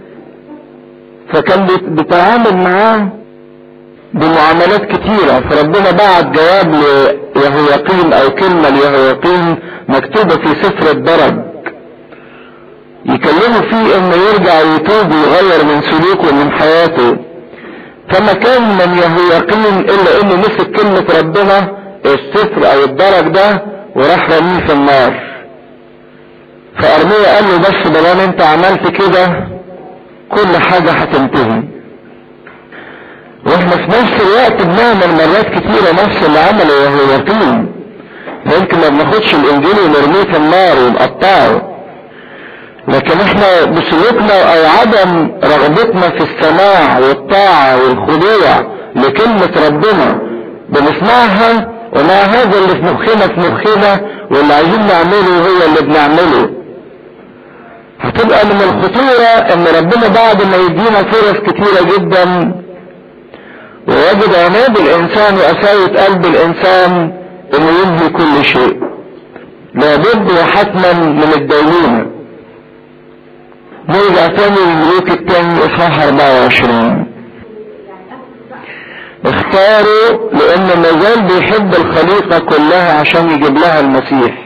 فكان بيتعامل معاه بمعاملات كتيرة فربنا بعت جواب ليهويقين او كلمة ليهويقين مكتوبة في سفر الدرج يكلموا فيه انه يرجع ويتوب ويغير من سلوكه ومن حياته فما كان من يهويقين الا انه مسك كلمة ربنا السفر او الدرج ده وراح رميه في النار فارمية قال له بس بلان انت عملت كده كل حاجة هتنتهي واحنا في نفس الوقت بنعمل مرات كتيرة نفس اللي عمله يهويقين يمكن ما بناخدش الانجيل ونرميه في النار ونقطعه لكن احنا بسلوكنا او عدم رغبتنا في السماع والطاعة والخضوع لكلمة ربنا بنسمعها ومع هذا اللي في مخنا في مخنا واللي عايزين نعمله هو اللي بنعمله هتبقى من الخطورة ان ربنا بعد ما يدينا فرص كتيرة جدا ويجد عناد الانسان وقساوة قلب الانسان انه ينهي كل شيء لابد وحتما من الدينونة نرجع تاني للملوك التاني اصحاح 24 اختاروا لان مازال بيحب الخليقة كلها عشان يجيب لها المسيح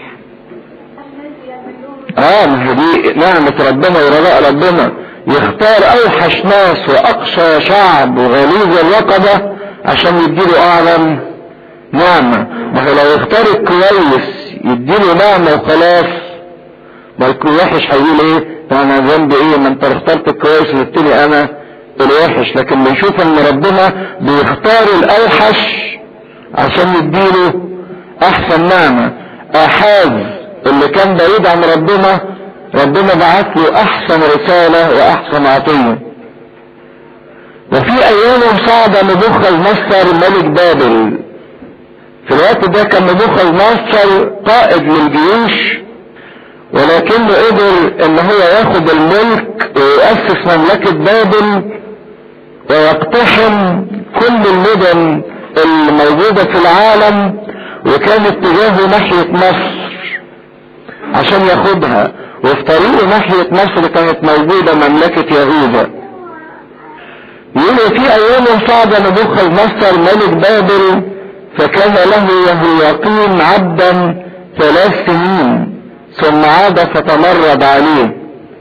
اه ما دي نعمة ربنا ورضاء ربنا يختار اوحش ناس واقصى شعب وغليظ الرقبة عشان يديله اعظم نعمة ما هو لو اختار الكويس يديله نعمة وخلاص ما الوحش هيقول ايه انا ذنبي ايه ما انت اخترت الكويس وقلتلي انا الوحش لكن بنشوف ان ربنا بيختار الاوحش عشان يديله احسن نعمة احاز اللي كان بعيد عن ربنا ربنا بعت له احسن رسالة واحسن عطية وفي ايام صعد نبوخذ نصر ملك بابل في الوقت ده كان نبوخذ نصر قائد للجيوش ولكنه قدر ان هو ياخد الملك ويؤسس مملكة بابل ويقتحم كل المدن الموجودة في العالم وكان اتجاهه ناحية مصر عشان ياخدها وفي طريقه ناحية مصر كانت موجودة مملكة يهوذا يقولوا في ايام صعد نبوخذ نصر ملك بابل فكان له يهوياقيم عبدا ثلاث سنين ثم عاد فتمرد عليه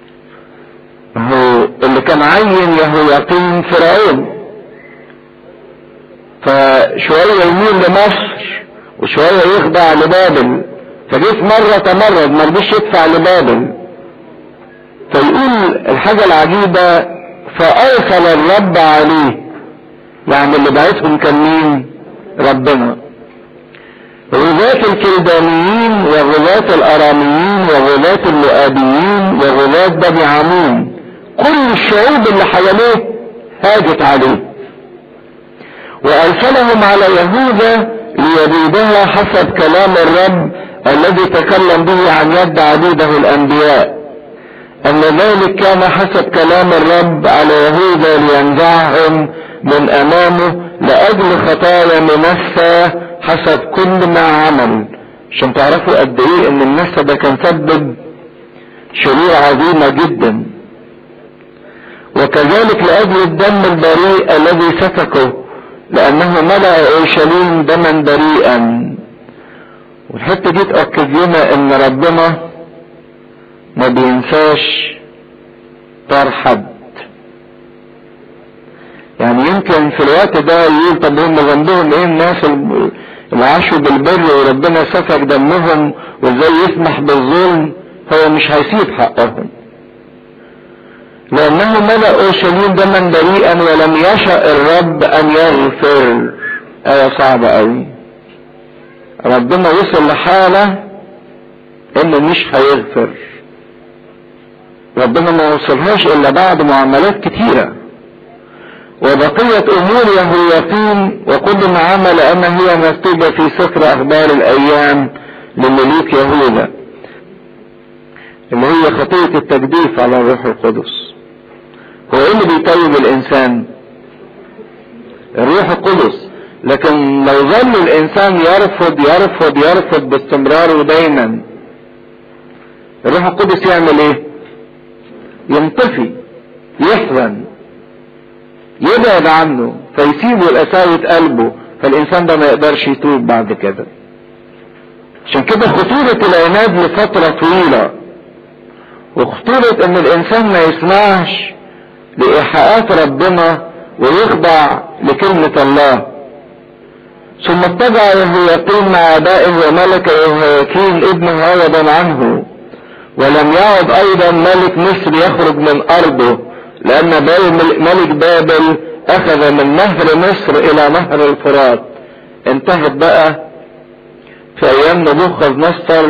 هو اللي كان عين يهوياقيم فرعون فشوية يميل لمصر وشوية يخضع لبابل فجيت مرة تمرد ما رضيش يدفع لبابل فيقول الحاجة العجيبة فأرسل الرب عليه يعني اللي بعتهم كان مين ربنا غلاة الكلدانيين وغلاة الاراميين وغلاة اللؤابيين وغلاة بني عمون كل الشعوب اللي حواليه هاجت عليه وارسلهم على يهوذا ليبيدها حسب كلام الرب الذي تكلم به عن يد عبيده الانبياء ان ذلك كان حسب كلام الرب على يهوذا لينزعهم من امامه لاجل خطايا منسى حسب كل ما عمل عشان تعرفوا قد ايه ان النسى ده كان سبب شرور عظيمة جدا وكذلك لاجل الدم البريء الذي سفكه لانه ملأ اورشليم دما بريئا والحتة دي تأكد لنا ان ربنا ما بينساش طار حد يعني يمكن في الوقت ده يقول طب هم ذنبهم ايه الناس اللي عاشوا بالبر وربنا سفك دمهم وازاي يسمح بالظلم هو مش هيسيب حقهم لانه ملأ اورشليم دما بريئا ولم يشأ الرب ان يغفر ايه صعبة قوي ربنا وصل لحالة انه مش هيغفر ربنا ما وصلهاش الا بعد معاملات كتيره وبقية امور يهوياقين وكل ما عمل ان هي مكتوبة في سفر اخبار الايام لملوك يهوذا اللي هي خطية التجديف على الروح القدس هو ايه اللي بيطيب الانسان الروح القدس لكن لو ظل الانسان يرفض يرفض يرفض باستمرار ودايما الروح القدس يعمل ايه ينطفي يحزن يبعد عنه فيسيبه لقساوة قلبه فالإنسان ده ما يقدرش يتوب بعد كده عشان كده خطورة العناد لفترة طويلة وخطورة ان الانسان ما يسمعش لإيحاءات ربنا ويخضع لكلمة الله ثم اتبع يهوياقين مع ابائه وملك يهوياكين ابنه عوضا عنه ولم يعد ايضا ملك مصر يخرج من ارضه لان ملك بابل اخذ من نهر مصر الى نهر الفرات انتهت بقى في ايام نبوخذ نصر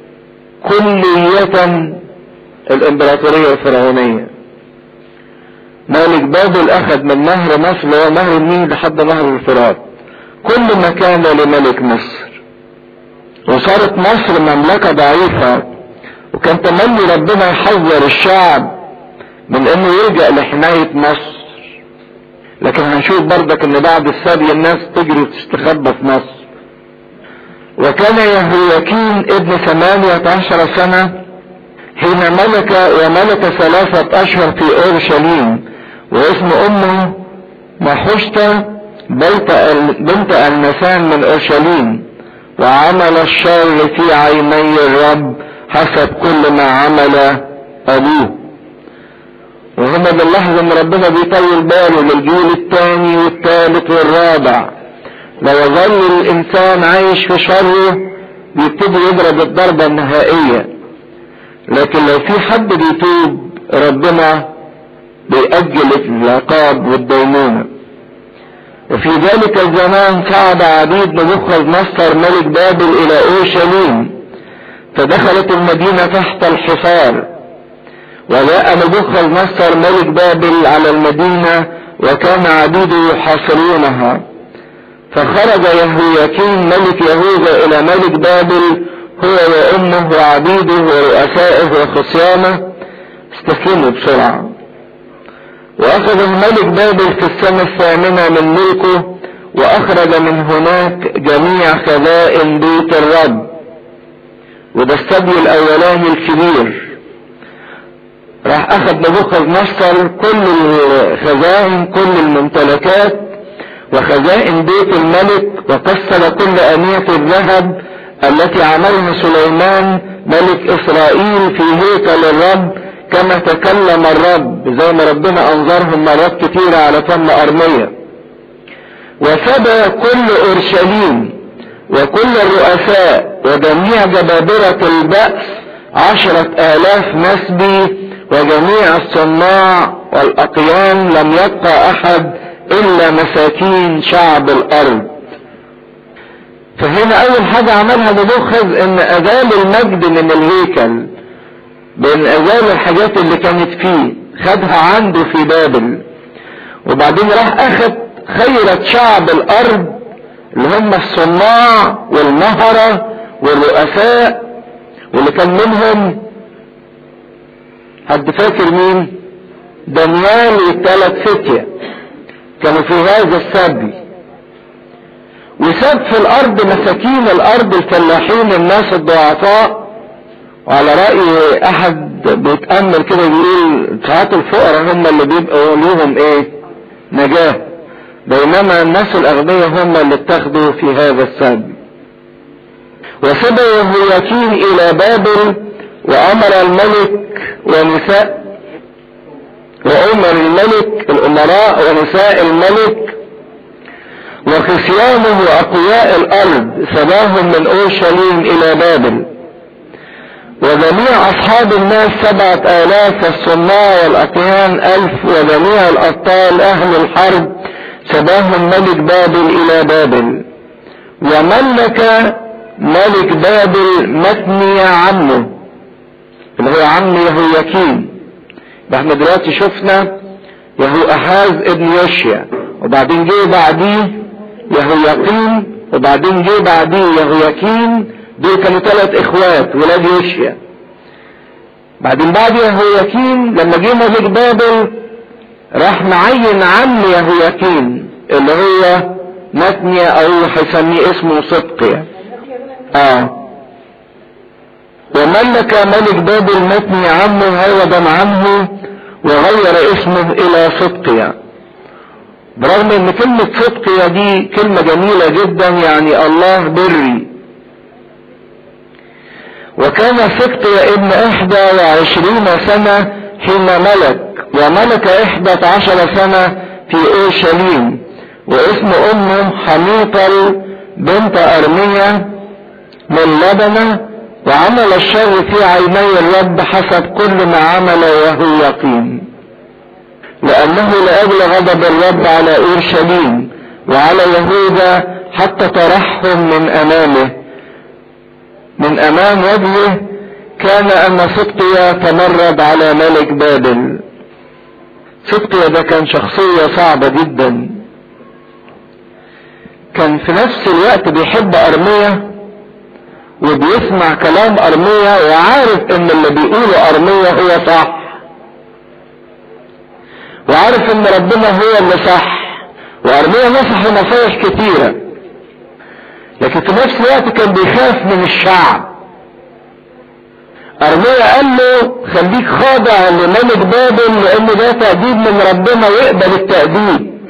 كلية الامبراطورية الفرعونية ملك بابل اخذ من نهر مصر اللي هو نهر النيل لحد نهر الفرات كل ما كان لملك مصر وصارت مصر مملكة ضعيفة وكان تمني ربنا يحذر الشعب من انه يلجأ لحماية مصر لكن هنشوف برضك ان بعد السبي الناس تجري وتستخبى في مصر وكان يهوياكين ابن ثمانية عشر سنة حين ملك وملك ثلاثة اشهر في اورشليم واسم امه محشتة بنت المسان من اورشليم وعمل الشر في عيني الرب حسب كل ما عمل ابوه وهنا بنلاحظ ان ربنا بيطول باله للجيل الثاني والثالث والرابع لو ظل الانسان عايش في شره بيبتدي يضرب الضربة النهائية لكن لو في حد بيتوب ربنا بيأجل العقاب والدينونة وفي ذلك الزمان صعد عبيد نبوخذ نصر ملك بابل الى اورشليم فدخلت المدينة تحت الحصار وجاء نبوخذ نصر ملك بابل على المدينة وكان عبيده يحاصرونها فخرج يهوياكين ملك يهوذا الى ملك بابل هو وامه وعبيده ورؤسائه وخصيانه استسلموا بسرعة واخذ الملك بابل في السنة الثامنة من ملكه واخرج من هناك جميع خزائن بيت الرب وده السبي الاولاني الكبير راح اخذ نبوخذ نصر كل الخزائن كل الممتلكات وخزائن بيت الملك وكسر كل أنية الذهب التي عملها سليمان ملك إسرائيل في هيكل الرب كما تكلم الرب زي ما ربنا أنظرهم مرات كتيرة على فم أرمية وسبى كل أورشليم وكل الرؤساء وجميع جبابرة البأس عشرة آلاف نسبي وجميع الصناع والأقيان لم يبقى أحد إلا مساكين شعب الأرض فهنا أول حاجة عملها نبوخذ إن أزال المجد من الهيكل بإن أزال الحاجات اللي كانت فيه خدها عنده في بابل وبعدين راح أخذ خيرة شعب الأرض اللي هم الصناع والمهرة والرؤساء واللي كان منهم حد فاكر مين دانيال والثلاث فتية كانوا في هذا السبي وساب في الارض مساكين الارض الفلاحين الناس الضعفاء وعلى رأي احد بيتأمل كده بيقول ساعات الفقراء هم اللي بيبقوا ليهم ايه نجاة بينما الناس الاغنياء هم اللي اتخذوا في هذا السبي وسبى يهوياكين الى بابل وامر الملك ونساء وامر الملك الامراء ونساء الملك وخصيانه اقوياء الارض سباهم من اورشليم الى بابل وجميع اصحاب الناس سبعة الاف والصناع والاقيان الف وجميع الابطال اهل الحرب سباهم ملك بابل الى بابل وملك ملك بابل متني عمه اللي هو عم يهوياكين احنا دلوقتي شفنا يهو احاز ابن يوشيا وبعدين جه بعديه يهوياقين وبعدين جه بعديه يهوياكين دول كانوا ثلاث اخوات ولاد يوشيا بعدين بعد يهوياكين لما جه ملك بابل راح معين عم يهوياكين اللي هو متنيا او هيسميه اسمه صدقيا اه وملك ملك بابل متني عمه هودا عنه وغير اسمه الى صدقيا برغم ان كلمة صدقيا دي كلمة جميلة جدا يعني الله بري وكان صدقيا ابن احدى وعشرين سنة حين ملك وملك احدى عشر سنة في اورشليم واسم امه حميطل بنت ارمية من لبنة وعمل الشر في عيني الرب حسب كل ما عمل وهو يقين لأنه لأجل غضب الرب على أورشليم وعلى يهوذا حتى طرحهم من أمامه من أمام وجهه كان أن صدقيا تمرد على ملك بابل صدقيا ده كان شخصية صعبة جدا كان في نفس الوقت بيحب أرمية وبيسمع كلام ارمية وعارف ان اللي بيقوله ارمية هو صح وعارف ان ربنا هو اللي صح وارمية نصح نصايح كتيرة لكن في نفس الوقت كان بيخاف من الشعب ارمية قال له خليك خاضع لملك بابل لان ده تأديب من ربنا ويقبل التأديب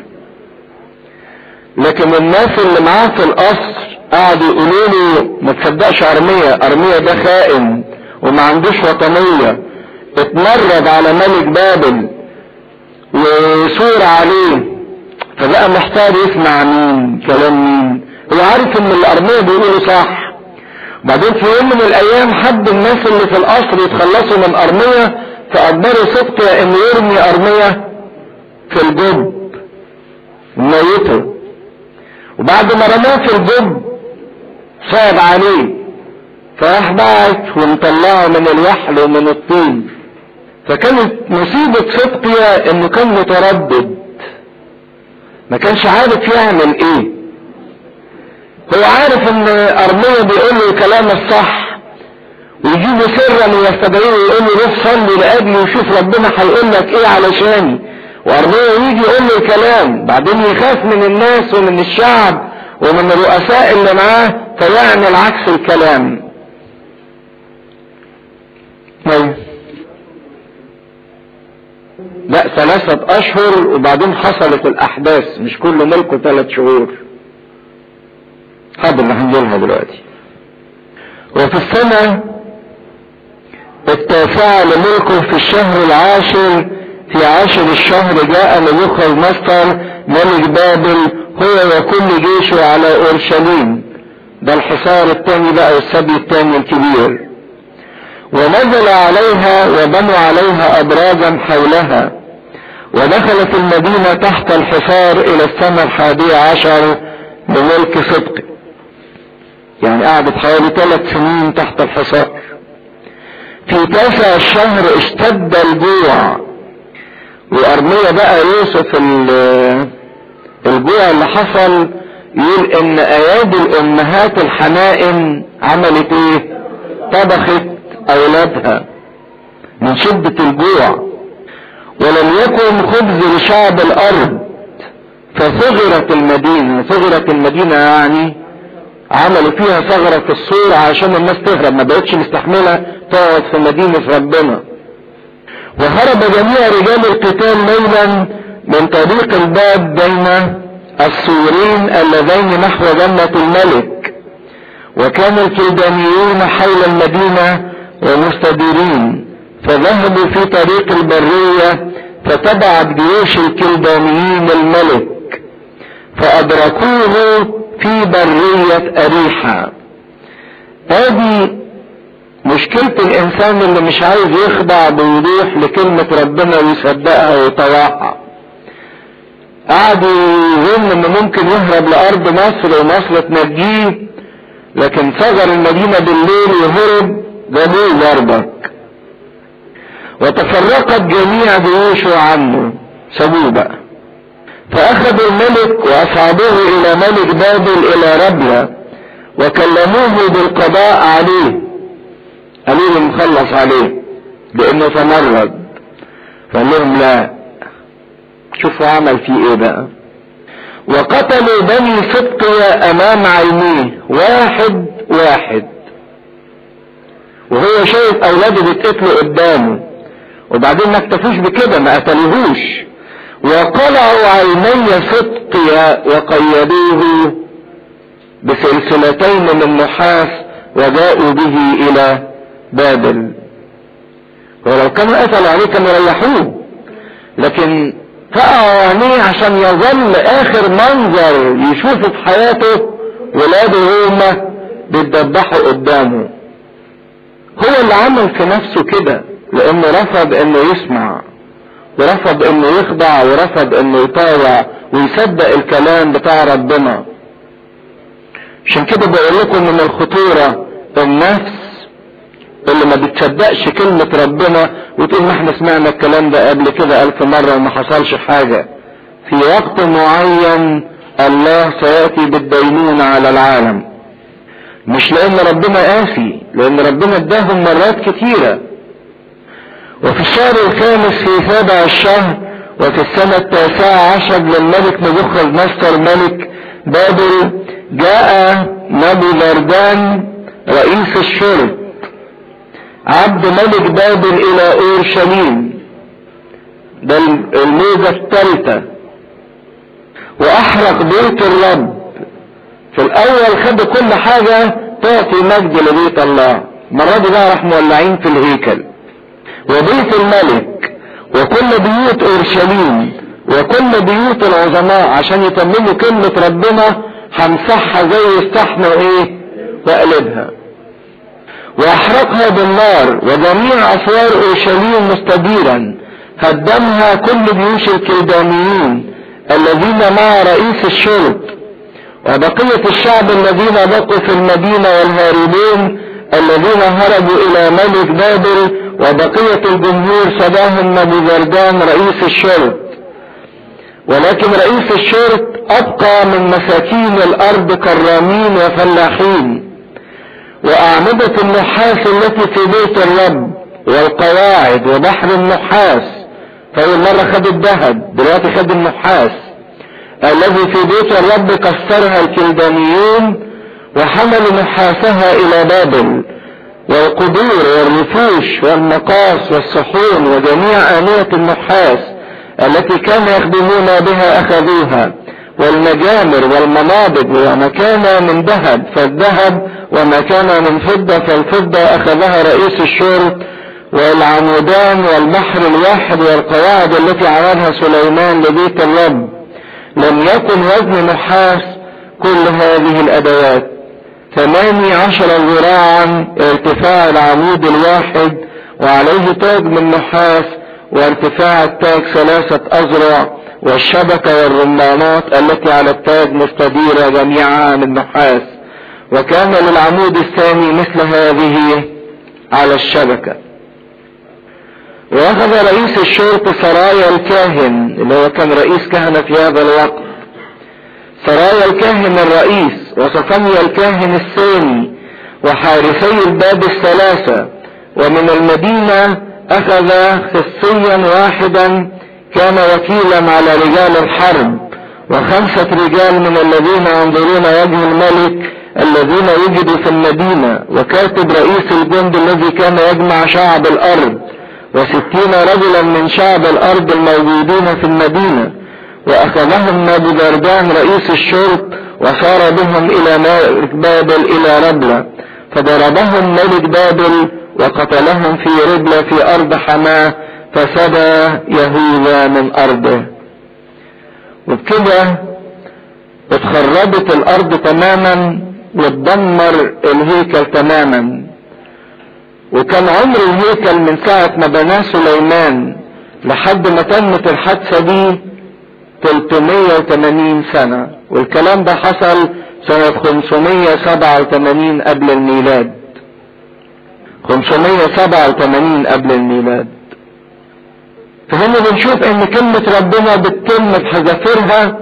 لكن الناس اللي معاه في القصر قعدوا يقولوا له ما تصدقش ارمية ارمية ده خائن وما عندوش وطنية اتمرد على ملك بابل وصور عليه فبقى محتاج يسمع مين كلام مين هو عارف ان الارمية بيقولوا صح بعدين في يوم من الايام حد الناس اللي في القصر يتخلصوا من ارمية فاجبروا صدقيا ان يرمي ارمية في الجب ميته وبعد ما رماه في الجب صعب عليه فراح بعت ومطلعه من الوحل ومن الطين فكانت مصيبة صدقيا انه كان متردد ما كانش عارف يعمل ايه هو عارف ان ارمية بيقول له الكلام الصح ويجيبه سرا ويستدعيه ويقول له روح صلي لاجلي وشوف ربنا هيقول لك ايه علشاني وارمية يجي يقول له الكلام بعدين يخاف من الناس ومن الشعب ومن الرؤساء اللي معاه فيعمل عكس الكلام طيب لا ثلاثة اشهر وبعدين حصلت الاحداث مش كل ملكه ثلاث شهور حاضر هنجيلها دلوقتي وفي السنة التاسعة لملكه في الشهر العاشر في عاشر الشهر جاء نبوخذ نصر ملك بابل هو وكل جيشه على اورشليم ده الحصار الثاني بقى والسبي الثاني الكبير ونزل عليها وبنوا عليها ابراجا حولها ودخلت المدينة تحت الحصار الى السنة الحادية عشر بملك صدق يعني قعدت حوالي ثلاث سنين تحت الحصار في تاسع الشهر اشتد الجوع وارمية بقى يوسف الجوع اللي حصل يقول ان ايادي الامهات الحنائن عملت ايه طبخت اولادها من شدة الجوع ولم يكن خبز لشعب الارض فثغرت المدينة ثغرت المدينة يعني عملوا فيها ثغرة في السور عشان الناس تهرب ما بقتش مستحملة تقعد في مدينة ربنا وهرب جميع رجال القتال ليلا من طريق الباب بين السورين اللذين نحو جنة الملك وكان الكلدانيون حول المدينة ومستديرين فذهبوا في طريق البرية فتبعت جيوش الكلدانيين الملك فأدركوه في برية أريحة هذه مشكلة الإنسان اللي مش عايز يخضع بوضوح لكلمة ربنا ويصدقها ويطوعها قعد يظن انه ممكن يهرب لأرض مصر ومصر تنجيه لكن ثغر المدينة بالليل وهرب جابوه برضك وتفرقت جميع جيوشه عنه سابوه بقى فأخذوا الملك وأصعدوه إلى ملك بابل إلى ربلة وكلموه بالقضاء عليه قالوا له مخلص عليه لأنه تمرد فقال لهم لا شوفوا عمل فيه ايه بقى وقتلوا بني صدقيا امام عينيه واحد واحد وهو شايف اولاده بيتقتلوا قدامه وبعدين ما اكتفوش بكده ما قتلوهوش وقلعوا عيني صدقيا وقيدوه بسلسلتين من نحاس وجاءوا به الى بابل ولو كانوا قتلوا عليه كانوا ريحوه لكن فقعوا عينيه عشان يظل اخر منظر يشوفه في حياته ولاده هما بيتدبحوا قدامه هو اللي عمل في نفسه كده لانه رفض انه يسمع ورفض انه يخضع ورفض انه يطاوع ويصدق الكلام بتاع ربنا عشان كده بقول لكم من الخطورة النفس اللي ما بتصدقش كلمة ربنا وتقول ما احنا سمعنا الكلام ده قبل كده ألف مرة وما حصلش حاجة في وقت معين الله سيأتي بالدينونة على العالم مش لأن ربنا قاسي لأن ربنا اداهم مرات كتيرة وفي الشهر الخامس في سابع الشهر وفي السنة التاسعة عشر للملك نبوخذ نصر ملك بابل جاء نبو زردان رئيس الشرط عبد ملك بابل الى اورشليم ده الميزة الثالثة واحرق بيت الرب في الاول خدوا كل حاجة تعطي مجد لبيت الله المرة دي بقى راح مولعين في الهيكل وبيت الملك وكل بيوت اورشليم وكل بيوت العظماء عشان يتمموا كلمة ربنا همسحها زي الصحن وايه واقلبها واحرقها بالنار وجميع اسوار اورشليم مستديرا هدمها كل جيوش الكلدانيين الذين مع رئيس الشرط وبقية الشعب الذين بقوا في المدينة والهاربين الذين هربوا الى ملك بابل وبقية الجمهور سباهم نبوذردان رئيس الشرط ولكن رئيس الشرط ابقى من مساكين الارض كرامين وفلاحين واعمدة النحاس التي في بيت الرب والقواعد وبحر النحاس فاول مرة خد الذهب دلوقتي خد النحاس الذي في بيت الرب كسرها الكلدانيون وحملوا نحاسها الى بابل والقدور والرفوش والمقاس والصحون وجميع آنية النحاس التي كانوا يخدمون بها أخذوها والمجامر والمنابض وما كان من ذهب فالذهب وما كان من فضة فالفضة أخذها رئيس الشرط والعمودان والبحر الواحد والقواعد التي عملها سليمان لبيت الرب لم يكن وزن نحاس كل هذه الأدوات ثماني عشر ذراعا ارتفاع العمود الواحد وعليه تاج من نحاس وارتفاع التاج ثلاثة أذرع والشبكة والرمانات التي على التاج مستديرة جميعها من نحاس وكان للعمود الثاني مثل هذه على الشبكة واخذ رئيس الشرطة سرايا الكاهن اللي هو كان رئيس كهنة في هذا الوقت سرايا الكاهن الرئيس وصفنيا الكاهن الثاني وحارسي الباب الثلاثة ومن المدينة اخذ خصيا واحدا كان وكيلا على رجال الحرب وخمسة رجال من الذين ينظرون وجه الملك الذين وجدوا في المدينة وكاتب رئيس الجند الذي كان يجمع شعب الارض وستين رجلا من شعب الارض الموجودين في المدينة واخذهم نابوذردان رئيس الشرط وصار بهم الى ملك بابل الى ربلة فضربهم ملك بابل وقتلهم في ربلة في ارض حماه فسبى يهوذا من ارضه وبكده اتخربت الارض تماما واتدمر الهيكل تماما وكان عمر الهيكل من ساعة ما بناه سليمان لحد ما تمت الحادثة دي 380 سنة والكلام ده حصل سنة 587 قبل الميلاد 587 قبل الميلاد فهنا بنشوف ان كلمة ربنا بتتم بحذافيرها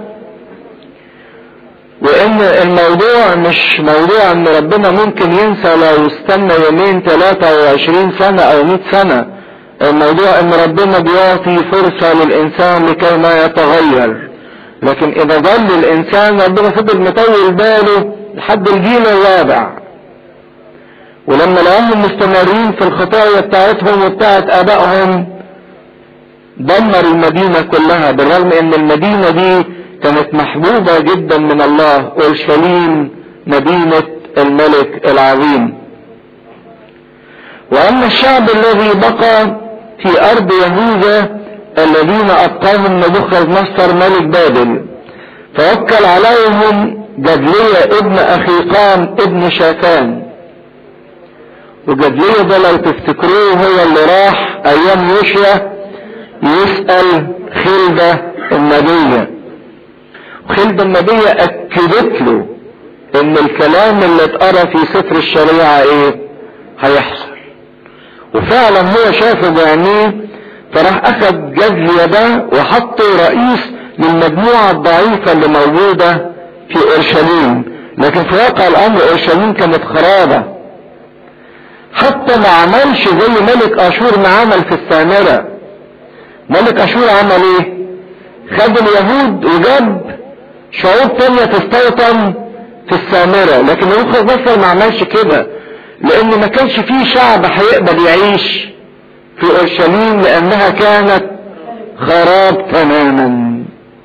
وان الموضوع مش موضوع ان ربنا ممكن ينسى لو استنى يومين ثلاثة وعشرين سنة او مئة سنة الموضوع ان ربنا بيعطي فرصة للانسان لكي ما يتغير لكن اذا ظل الانسان ربنا فضل مطول باله لحد الجيل الرابع ولما لقاهم مستمرين في الخطايا بتاعتهم وبتاعت ابائهم دمر المدينة كلها بالرغم ان المدينة دي كانت محبوبة جدا من الله اورشليم مدينة الملك العظيم واما الشعب الذي بقى في ارض يهوذا الذين ابقاهم نبوخذ نصر ملك بابل فوكل عليهم جدلية ابن اخيقام ابن شافان وجدلية ده لو تفتكروه هو اللي راح ايام يوشيا يسأل خلدة النبية وخلدة النبية اكدت له ان الكلام اللي اتقرا في سفر الشريعة ايه هيحصل وفعلا هو شافه بعينيه فراح اخد جزية ده وحطه رئيس للمجموعة الضعيفة اللي موجودة في اورشليم لكن في واقع الامر اورشليم كانت خرابة حتى ما عملش زي ملك اشور ما عمل في السامرة ملك اشور عمل ايه خد اليهود وجاب شعوب تانية تستوطن في السامرة لكن نبوخذ نصر ما عملش كده لان ما كانش فيه شعب هيقبل يعيش في اورشليم لانها كانت خراب تماما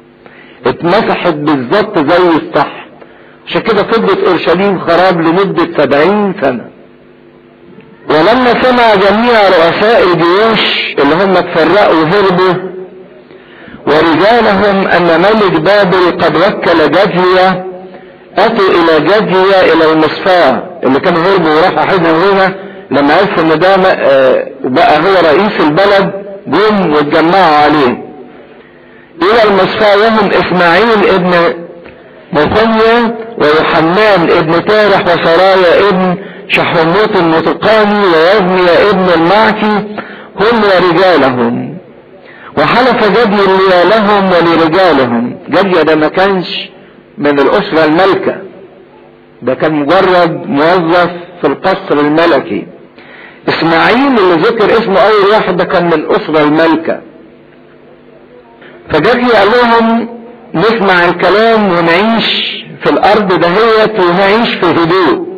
اتمسحت بالظبط زي الصح عشان كده فضلت اورشليم خراب لمدة سبعين سنة ولما سمع جميع رؤساء الجيوش اللي هم اتفرقوا وهربوا ورجالهم ان ملك بابل قد وكل جزية اتوا الى جزية الى المصفاة اللي كانوا هربوا وراحوا حزن هنا لما عرفوا ان ده بقى هو رئيس البلد جم واتجمعوا عليه الى المصفاة وهم اسماعيل ابن مثنيا ويوحنان ابن تارح وسرايا ابن شحرموت المتقاني ويزني ابن المعكي هم ورجالهم وحلف جدي لهم ولرجالهم جدي ده ما كانش من الأسرة الملكة ده كان مجرد موظف في القصر الملكي اسماعيل اللي ذكر اسمه اول واحد ده كان من الأسرة الملكة فجدي قال لهم نسمع الكلام ونعيش في الأرض دهيت ونعيش في هدوء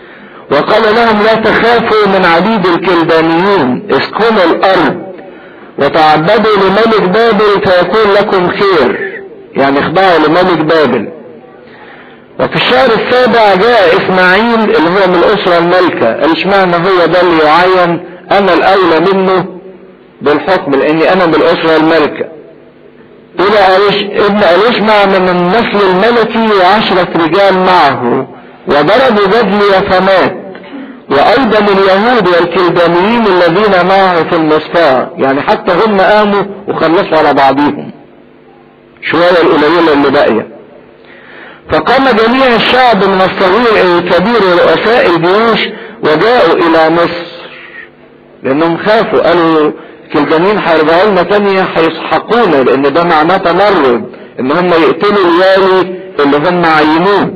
وقال لهم لا تخافوا من عبيد الكلدانيين اسكنوا الارض وتعبدوا لملك بابل فيكون لكم خير يعني اخضعوا لملك بابل وفي الشهر السابع جاء اسماعيل اللي هو من الاسرة الملكة قال اشمعنى هو ده اللي يعين انا الاولى منه بالحكم لاني انا من الاسرة الملكة إلى ابن أليشمع من النسل الملكي وعشرة رجال معه وضربوا جدلي فمات وأيضا اليهود والكلدانيين الذين معه في المصفاة يعني حتى هم قاموا وخلصوا على بعضهم شوية القليلة اللي باقية فقام جميع الشعب من الصغير إلى الكبير ورؤساء الجيوش وجاءوا إلى مصر لأنهم خافوا قالوا الكلدانيين هيرجعوا لنا تانية هيسحقونا لأن ده معناه تمرد إن هم يقتلوا الوالي اللي هم عينوه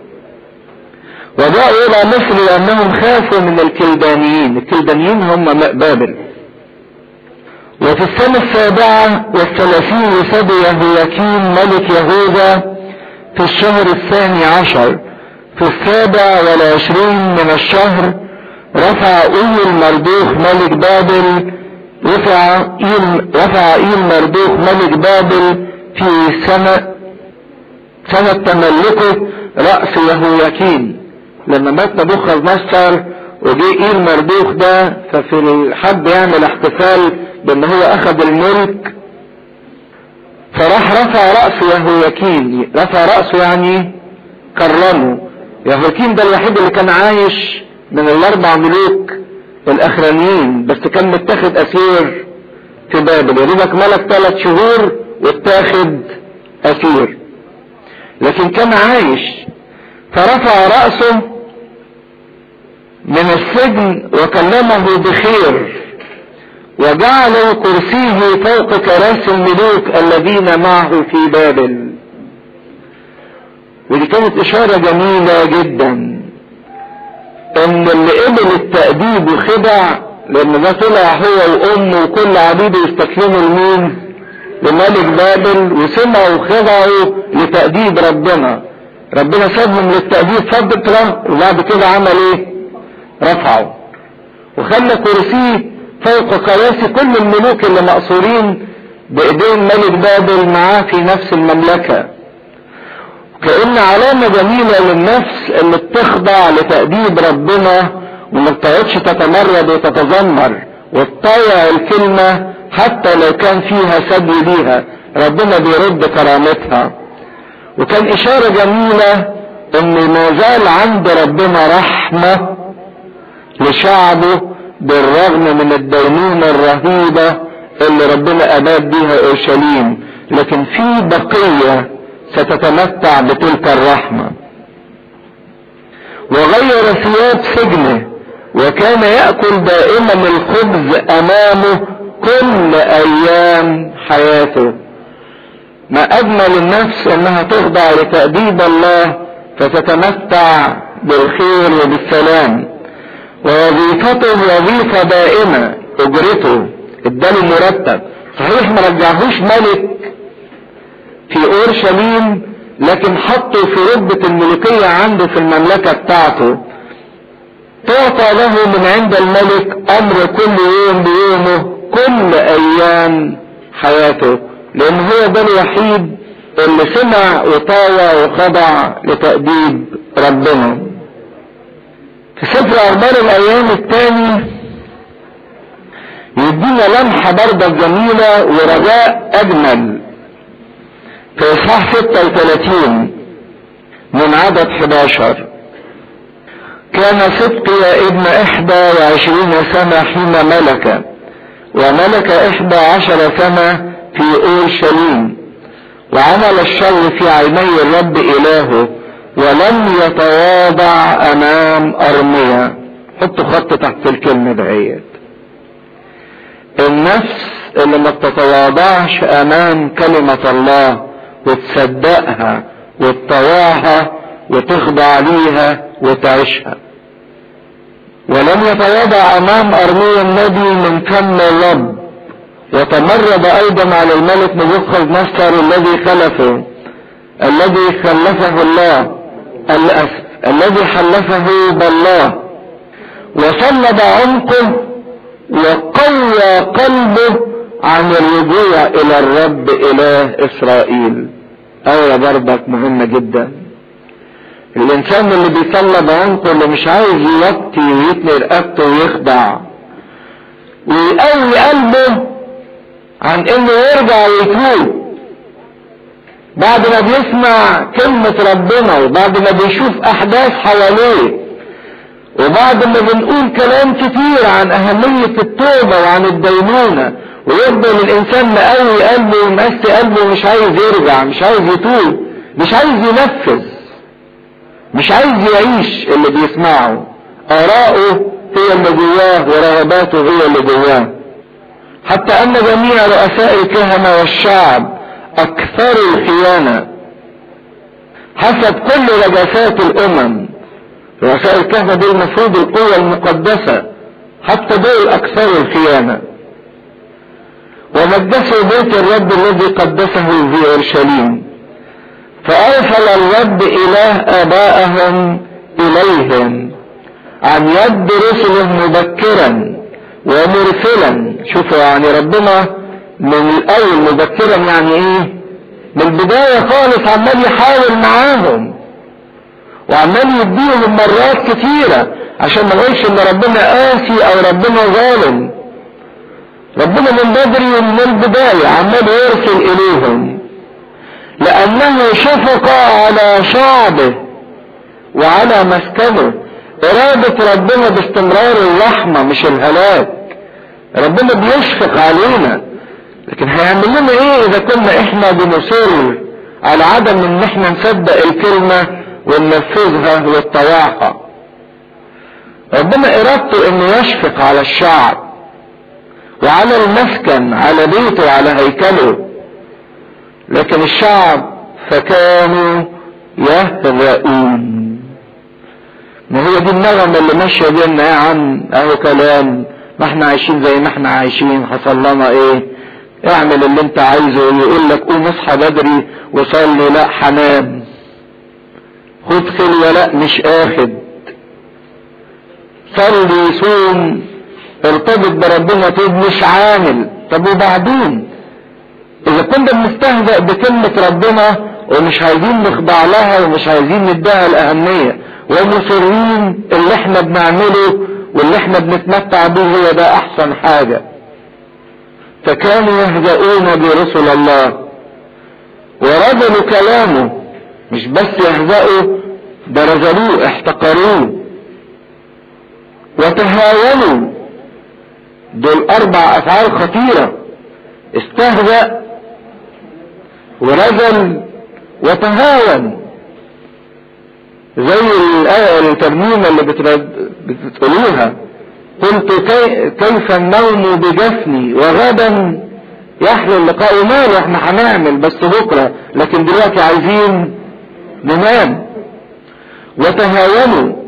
وجاءوا إلى مصر لأنهم خافوا من الكلدانيين الكلدانيين هم بابل وفي السنة السابعة والثلاثين لسبي يهوياكين ملك يهوذا في الشهر الثاني عشر في السابع والعشرين من الشهر رفع ايل مردوخ ملك بابل رفع ايل رفع ايل مردوخ ملك بابل في سنة سنة تملكه رأس يهوياكين لما مات نبوخذ نصر وجي ايل مردوخ ده ففي الحب يعمل احتفال بان هو اخذ الملك فراح رفع رأس يهوياكين رفع رأسه يعني كرمه يهوياكين ده الوحيد اللي كان عايش من الاربع ملوك الاخرانيين بس كان متاخد اسير في بابل يا ملك ثلاث شهور واتاخد اسير لكن كان عايش فرفع رأسه من السجن وكلمه بخير وجعلوا كرسيه فوق كراسي الملوك الذين معه في بابل ودي كانت اشارة جميلة جدا ان اللي قبل التأديب وخدع لان ده طلع هو وامه وكل عبيده يستسلموا لمين لملك بابل وسمعوا وخضعوا لتأديب ربنا ربنا سابهم للتأديب فترة وبعد كده عمل ايه رفعه وخلى كرسيه فوق كراسي كل الملوك اللي مقصورين بايدين ملك بابل معاه في نفس المملكة كأن علامة جميلة للنفس اللي بتخضع لتأديب ربنا وما بتقعدش تتمرد وتتذمر وتطيع الكلمة حتى لو كان فيها سبي ليها ربنا بيرد كرامتها وكان إشارة جميلة إن ما زال عند ربنا رحمة لشعبه بالرغم من الدينونة الرهيبة اللي ربنا أباد بيها أورشليم لكن في بقية ستتمتع بتلك الرحمة وغير ثياب سجنه وكان يأكل دائما الخبز أمامه كل أيام حياته ما أجمل النفس أنها تخضع لتأديب الله فتتمتع بالخير وبالسلام ووظيفته وظيفة دائمة اجرته اداله مرتب صحيح ما رجعهوش ملك في اورشليم لكن حطه في رتبة الملوكية عنده في المملكة بتاعته تعطى له من عند الملك امر كل يوم بيومه كل ايام حياته لان هو ده الوحيد اللي سمع وطاوع وخضع لتأديب ربنا في سفر اخبار الايام الثاني يدينا لمحة برضه جميلة ورجاء اجمل في اصحاح 36 من عدد 11 كان صدقي ابن احدى وعشرين سنة حين ملك وملك احدى عشر سنة في اورشليم وعمل الشر في عيني الرب الهه ولم يتواضع امام ارميا حطوا خط تحت الكلمة دهيت النفس اللي ما بتتواضعش امام كلمة الله وتصدقها وتطوعها وتخضع ليها وتعيشها ولم يتواضع امام ارميا النبي من فم الرب وتمرد ايضا على الملك نبوخذ نصر الذي خلفه الذي خلفه الله الأسف الذي حلفه بالله وصلب عنقه وقوى قلبه عن الرجوع الى الرب اله اسرائيل ايه برضك مهمة جدا الانسان اللي بيصلى بعمقه اللي مش عايز يوطي ويتني رقبته ويخضع ويقوي قلبه عن انه يرجع ويتوب بعد ما بيسمع كلمة ربنا وبعد ما بيشوف احداث حواليه وبعد ما بنقول كلام كتير عن اهمية التوبة وعن الدينونة ويفضل الانسان مقوي قلبه ومقسي قلبه ومش عايز يرجع مش عايز يتوب مش عايز ينفذ مش عايز يعيش اللي بيسمعه آراءه هي اللي جواه ورغباته هي اللي جواه حتى أن جميع رؤساء الكهنة والشعب أكثروا الخيانة حسب كل رجسات الأمم رؤساء الكهنة دول المفروض القوة المقدسة حتى دول أكثروا الخيانة ومجسوا بيت الرب الذي قدسه في أورشليم فأرسل الرب إله آبائهم إليهم عن يد رسله مبكرا ومرسلا شوفوا يعني ربنا من الأول مبكرا يعني إيه؟ من البداية خالص عمال يحاول معاهم وعمال يديهم مرات كتيرة عشان ما نقولش إن ربنا قاسي أو ربنا ظالم ربنا من بدري ومن البداية عمال يرسل إليهم لأنه شفق على شعبه وعلى مسكنه إرادة ربنا باستمرار الرحمة مش الهلاك ربنا بيشفق علينا لكن هيعمل لنا ايه اذا كنا احنا بنصر على عدم ان احنا نصدق الكلمة وننفذها ونطوعها ربنا ارادته انه يشفق على الشعب وعلى المسكن على بيته وعلى هيكله لكن الشعب فكانوا يهرؤون ما هي دي النغمة اللي ماشية بينا يا عم اهو كلام ما احنا عايشين زي ما احنا عايشين حصل لنا ايه اعمل اللي انت عايزه يقول لك قوم اصحى بدري وصلي لا حنام خد خلوة لا مش اخد صلي صوم ارتبط بربنا طب مش عامل طب وبعدين اذا كنا بنستهزأ بكلمة ربنا ومش عايزين نخضع لها ومش عايزين نديها الاهمية ومصرين اللي احنا بنعمله واللي احنا بنتمتع به هو ده احسن حاجة فكانوا يهزؤون برسل الله ورذلوا كلامه مش بس يهزأوا ده رذلوه احتقروه وتهاونوا دول اربع افعال خطيرة استهزأ ورذل وتهاون زي الآية الترنيمة اللي بتقولوها قلت كي كيف النوم بجفني وغدا يحلو اللقاء ماله احنا هنعمل بس بكرة لكن دلوقتي عايزين ننام وتهاونوا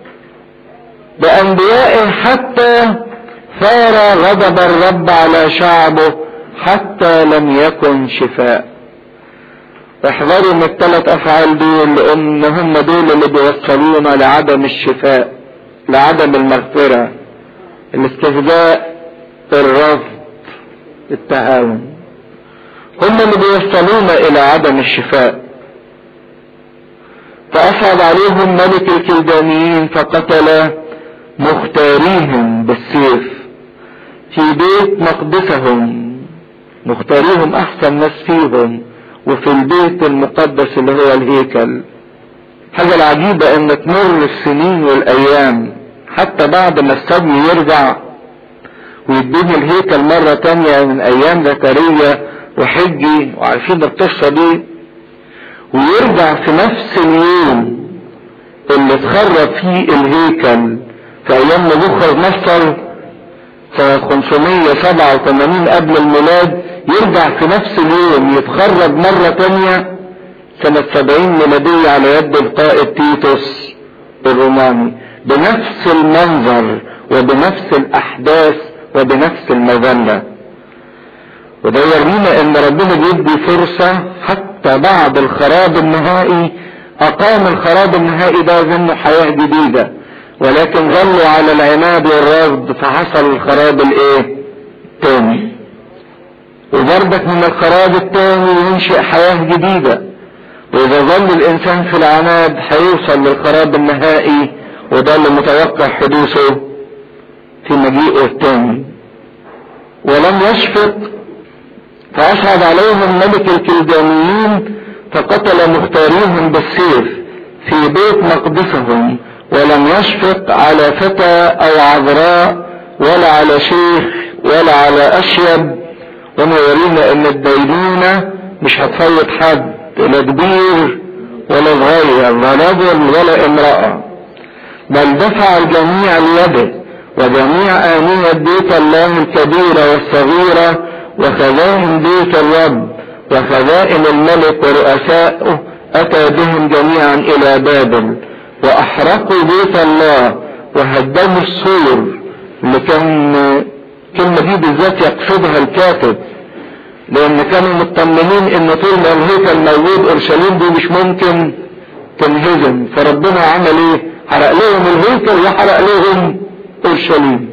بأنبيائه حتى ثار غضب الرب على شعبه حتى لم يكن شفاء احذروا من الثلاث افعال دول لان هم دول اللي بيوصلونا لعدم الشفاء لعدم المغفرة الاستهزاء الرفض التهاون هم اللي بيوصلونا الى عدم الشفاء فاصعد عليهم ملك الكلدانيين فقتل مختاريهم بالسيف في بيت مقدسهم مختاريهم احسن ناس فيهم وفي البيت المقدس اللي هو الهيكل حاجة العجيبة ان تمر السنين والايام حتى بعد ما السجن يرجع ويديني الهيكل مرة تانية من ايام زكريا وحجي وعارفين القصة دي ويرجع في نفس اليوم اللي اتخرب فيه الهيكل في ايام نبوخذ نصر سنة 587 قبل الميلاد يرجع في نفس اليوم يتخرج مرة تانية سنة 70 ميلادية على يد القائد تيتوس الروماني بنفس المنظر وبنفس الاحداث وبنفس المذلة وده يورينا ان ربنا بيدي فرصة حتى بعد الخراب النهائي اقام الخراب النهائي ده ظنه حياة جديدة ولكن ظلوا على العناد والرفض فحصل الخراب الايه تاني وبرضك من الخراب التاني ينشئ حياة جديدة واذا ظل الانسان في العناد هيوصل للخراب النهائي وده اللي متوقع حدوثه في مجيئه التاني ولم يشفق فأشهد عليهم ملك الكلدانيين فقتل مختاريهم بالسيف في بيت مقدسهم ولم يشفق على فتى أو عذراء ولا على شيخ ولا على أشيب وما يرينا إن الدينونة مش هتفوت حد لا كبير ولا صغير لا رجل ولا امرأة بل دفع الجميع ليده وجميع آنية بيت الله الكبيرة والصغيرة وخزائن بيت الرب وخزائن الملك ورؤساؤه أتى بهم جميعا إلى بابل وأحرقوا بيت الله وهدموا السور اللي كان الكلمة دي بالذات يقصدها الكاتب لأن كانوا مطمنين إن طول ما الهيكل موجود أورشليم دي مش ممكن تنهزم فربنا عمل إيه؟ حرق لهم الهيكل وحرق لهم أورشليم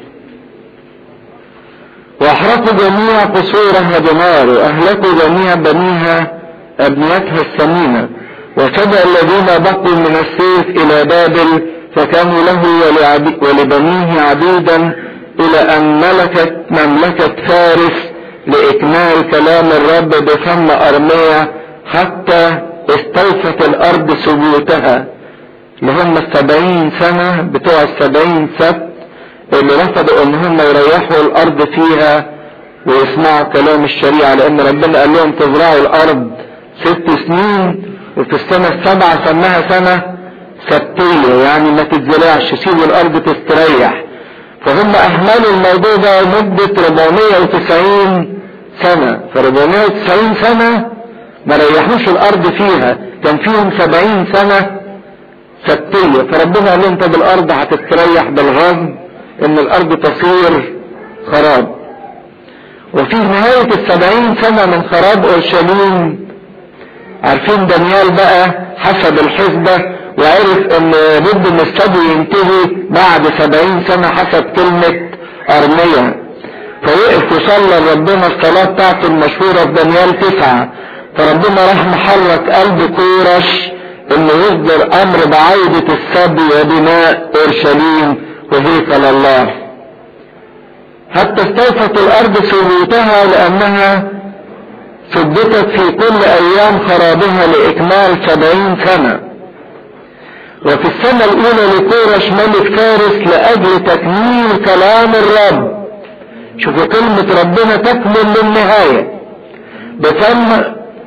واحرقوا جميع قصورها بنار واهلكوا جميع بنيها ابنيتها الثمينة وسبى الذين بقوا من السيف الى بابل فكانوا له ولبنيه عبيدا الى ان ملكت مملكة فارس لاكمال كلام الرب بفم ارمية حتى استوفت الارض ثبوتها اللي هم السبعين سنة بتوع السبعين سبت اللي رفضوا ان هم يريحوا الارض فيها ويسمعوا كلام الشريعة لان ربنا قال لهم تزرعوا الارض ست سنين وفي السنة السابعة سماها سنة سبتية يعني ما تتزرعش سيبوا الارض تستريح فهم اهملوا الموضوع ده مدة 490 سنة ف 490 سنة ما ريحوش الارض فيها كان فيهم 70 سنة سبتية فربنا قال لهم طب الارض هتستريح بالغصب ان الارض تصير خراب وفي نهاية السبعين سنة من خراب اورشليم عارفين دانيال بقى حسب الحسبة وعرف ان بد ان السبي ينتهي بعد سبعين سنة حسب كلمة ارمية فوقف وصلى ربنا الصلاة بتاعته المشهورة في دانيال تسعة فربنا راح محرك قلب كورش انه يصدر امر بعودة السبي وبناء اورشليم وهيكل الله حتى استوفت الارض ثبوتها لانها ثبتت في كل ايام خرابها لاكمال سبعين سنة وفي السنة الاولى لكورش ملك فارس لاجل تكميل كلام الرب شوفوا كلمة ربنا تكمل للنهاية بفم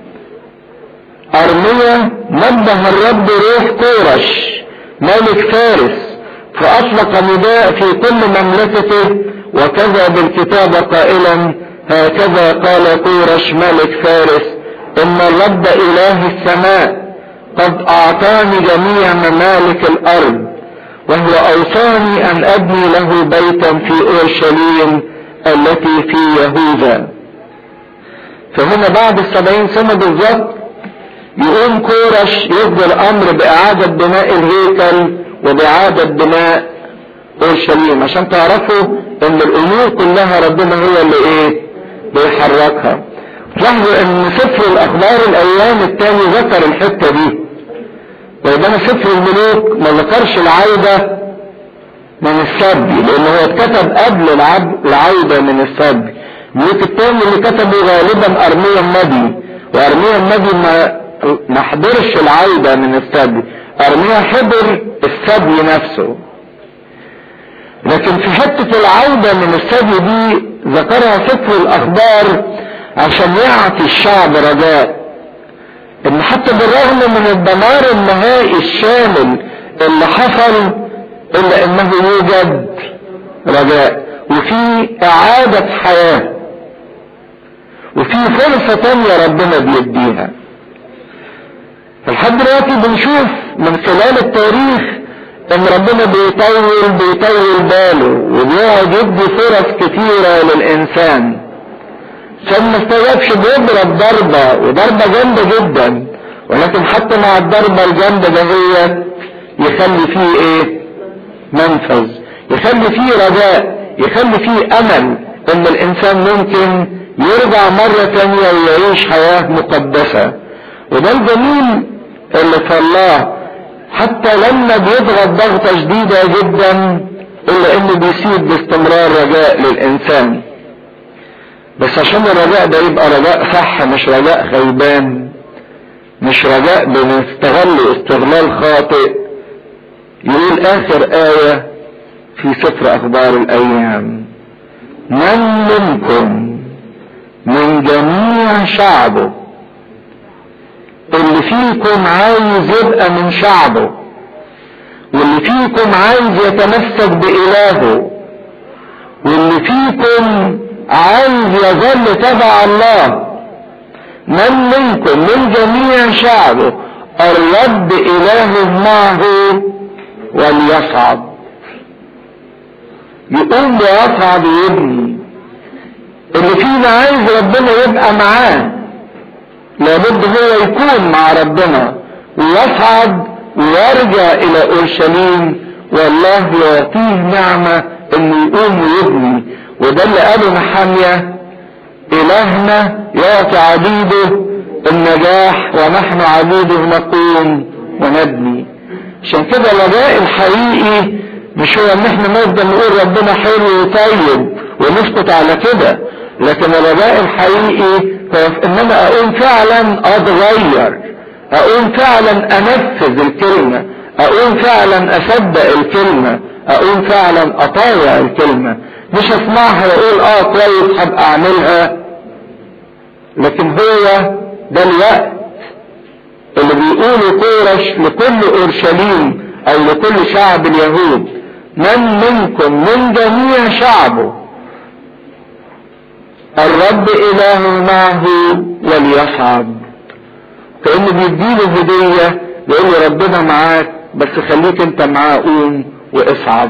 ارمية نبه الرب روح كورش ملك فارس فأطلق نداء في كل مملكته وكذا بالكتاب قائلا هكذا قال كورش ملك فارس إن الرب إله السماء قد أعطاني جميع ممالك الأرض وهو أوصاني أن أبني له بيتا في أورشليم التي في يهوذا فهنا بعد السبعين سنة بالظبط يقوم كورش يصدر الأمر بإعادة بناء الهيكل وبإعادة بناء أورشليم عشان تعرفوا إن الأمور كلها ربنا هو اللي إيه بيحركها لاحظوا إن سفر الأخبار الأيام الثاني ذكر الحتة دي ويبقى سفر الملوك ما ذكرش العودة من السبي لأن هو اتكتب قبل العودة من السبي الملوك الثاني اللي كتبه غالبا أرميا النبي وأرميا النبي ما ما حضرش العودة من السبي أرميا حضر السبي نفسه لكن في حتة العودة من السبي دي ذكرها سفر الأخبار عشان يعطي الشعب رجاء إن حتى بالرغم من الدمار النهائي الشامل اللي حصل إلا إنه يوجد رجاء وفي إعادة حياة وفي فرصة تانية ربنا بيديها لحد دلوقتي بنشوف من خلال التاريخ ان ربنا بيطول بيطول باله وبيقعد يدي فرص كتيرة للانسان عشان ما استوعبش بيضرب ضربة وضربة جامدة جدا ولكن حتى مع الضربة الجامدة ده هي يخلي فيه ايه منفذ يخلي فيه رجاء يخلي فيه امل ان الانسان ممكن يرجع مرة تانية ويعيش حياة مقدسة وده الجميل اللي في الله حتى لما بيضغط ضغطة شديدة جدا الا انه بيسيب باستمرار رجاء للانسان بس عشان الرجاء ده يبقى رجاء صح مش رجاء خيبان مش رجاء بنستغل استغلال خاطئ يقول اخر آية في سفر اخبار الايام من منكم من جميع شعبه اللي فيكم عايز يبقى من شعبه واللي فيكم عايز يتمسك بإلهه واللي فيكم عايز يظل تبع الله من منكم من جميع شعبه الرب إله معه وليصعد يقوم ويصعد ويبني اللي فينا عايز ربنا يبقى معاه لابد هو يكون مع ربنا ويصعد ويرجع الى اورشليم والله يعطيه نعمة انه يقوم ويبني وده اللي قاله محامية الهنا يعطي عبيده النجاح ونحن عبيده نقوم ونبني عشان كده الرجاء الحقيقي مش هو ان احنا نفضل نقول ربنا حلو وطيب ونسكت على كده لكن الرجاء الحقيقي هو ان انا اقوم فعلا اتغير اقوم فعلا انفذ الكلمة اقوم فعلا اصدق الكلمة اقوم فعلا اطاوع الكلمة مش اسمعها واقول اه كويس هبقى اعملها لكن هو ده الوقت اللي بيقولوا كورش لكل اورشليم او لكل شعب اليهود من منكم من جميع شعبه الرب اله معه وليصعد كانه بيديله هديه يقول له ربنا معاك بس خليك انت معاه قوم واصعد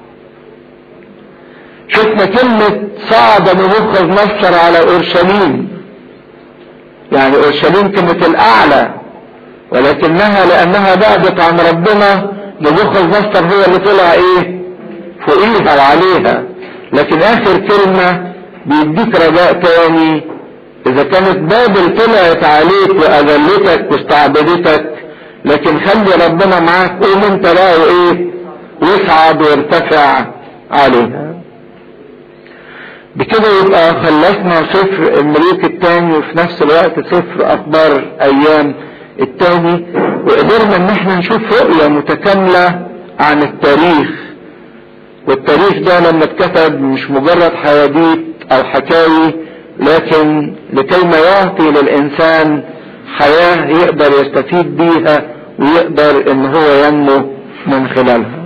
شفنا كلمة صعد نبوخذ نصر على اورشليم يعني اورشليم كانت الاعلى ولكنها لانها بعدت عن ربنا نبوخذ نصر هو اللي طلع ايه فوقيها وعليها لكن اخر كلمة بيديك رجاء تاني اذا كانت بابل طلعت عليك واذلتك واستعبدتك لكن خلي ربنا معاك قوم انت بقى وايه واصعد وارتفع عليها بكده يبقى خلصنا سفر الملوك الثاني وفي نفس الوقت سفر اخبار ايام الثاني وقدرنا ان احنا نشوف رؤية متكاملة عن التاريخ والتاريخ ده لما اتكتب مش مجرد حواديت او حكاوي لكن لكي ما يعطي للانسان حياة يقدر يستفيد بيها ويقدر ان هو ينمو من خلالها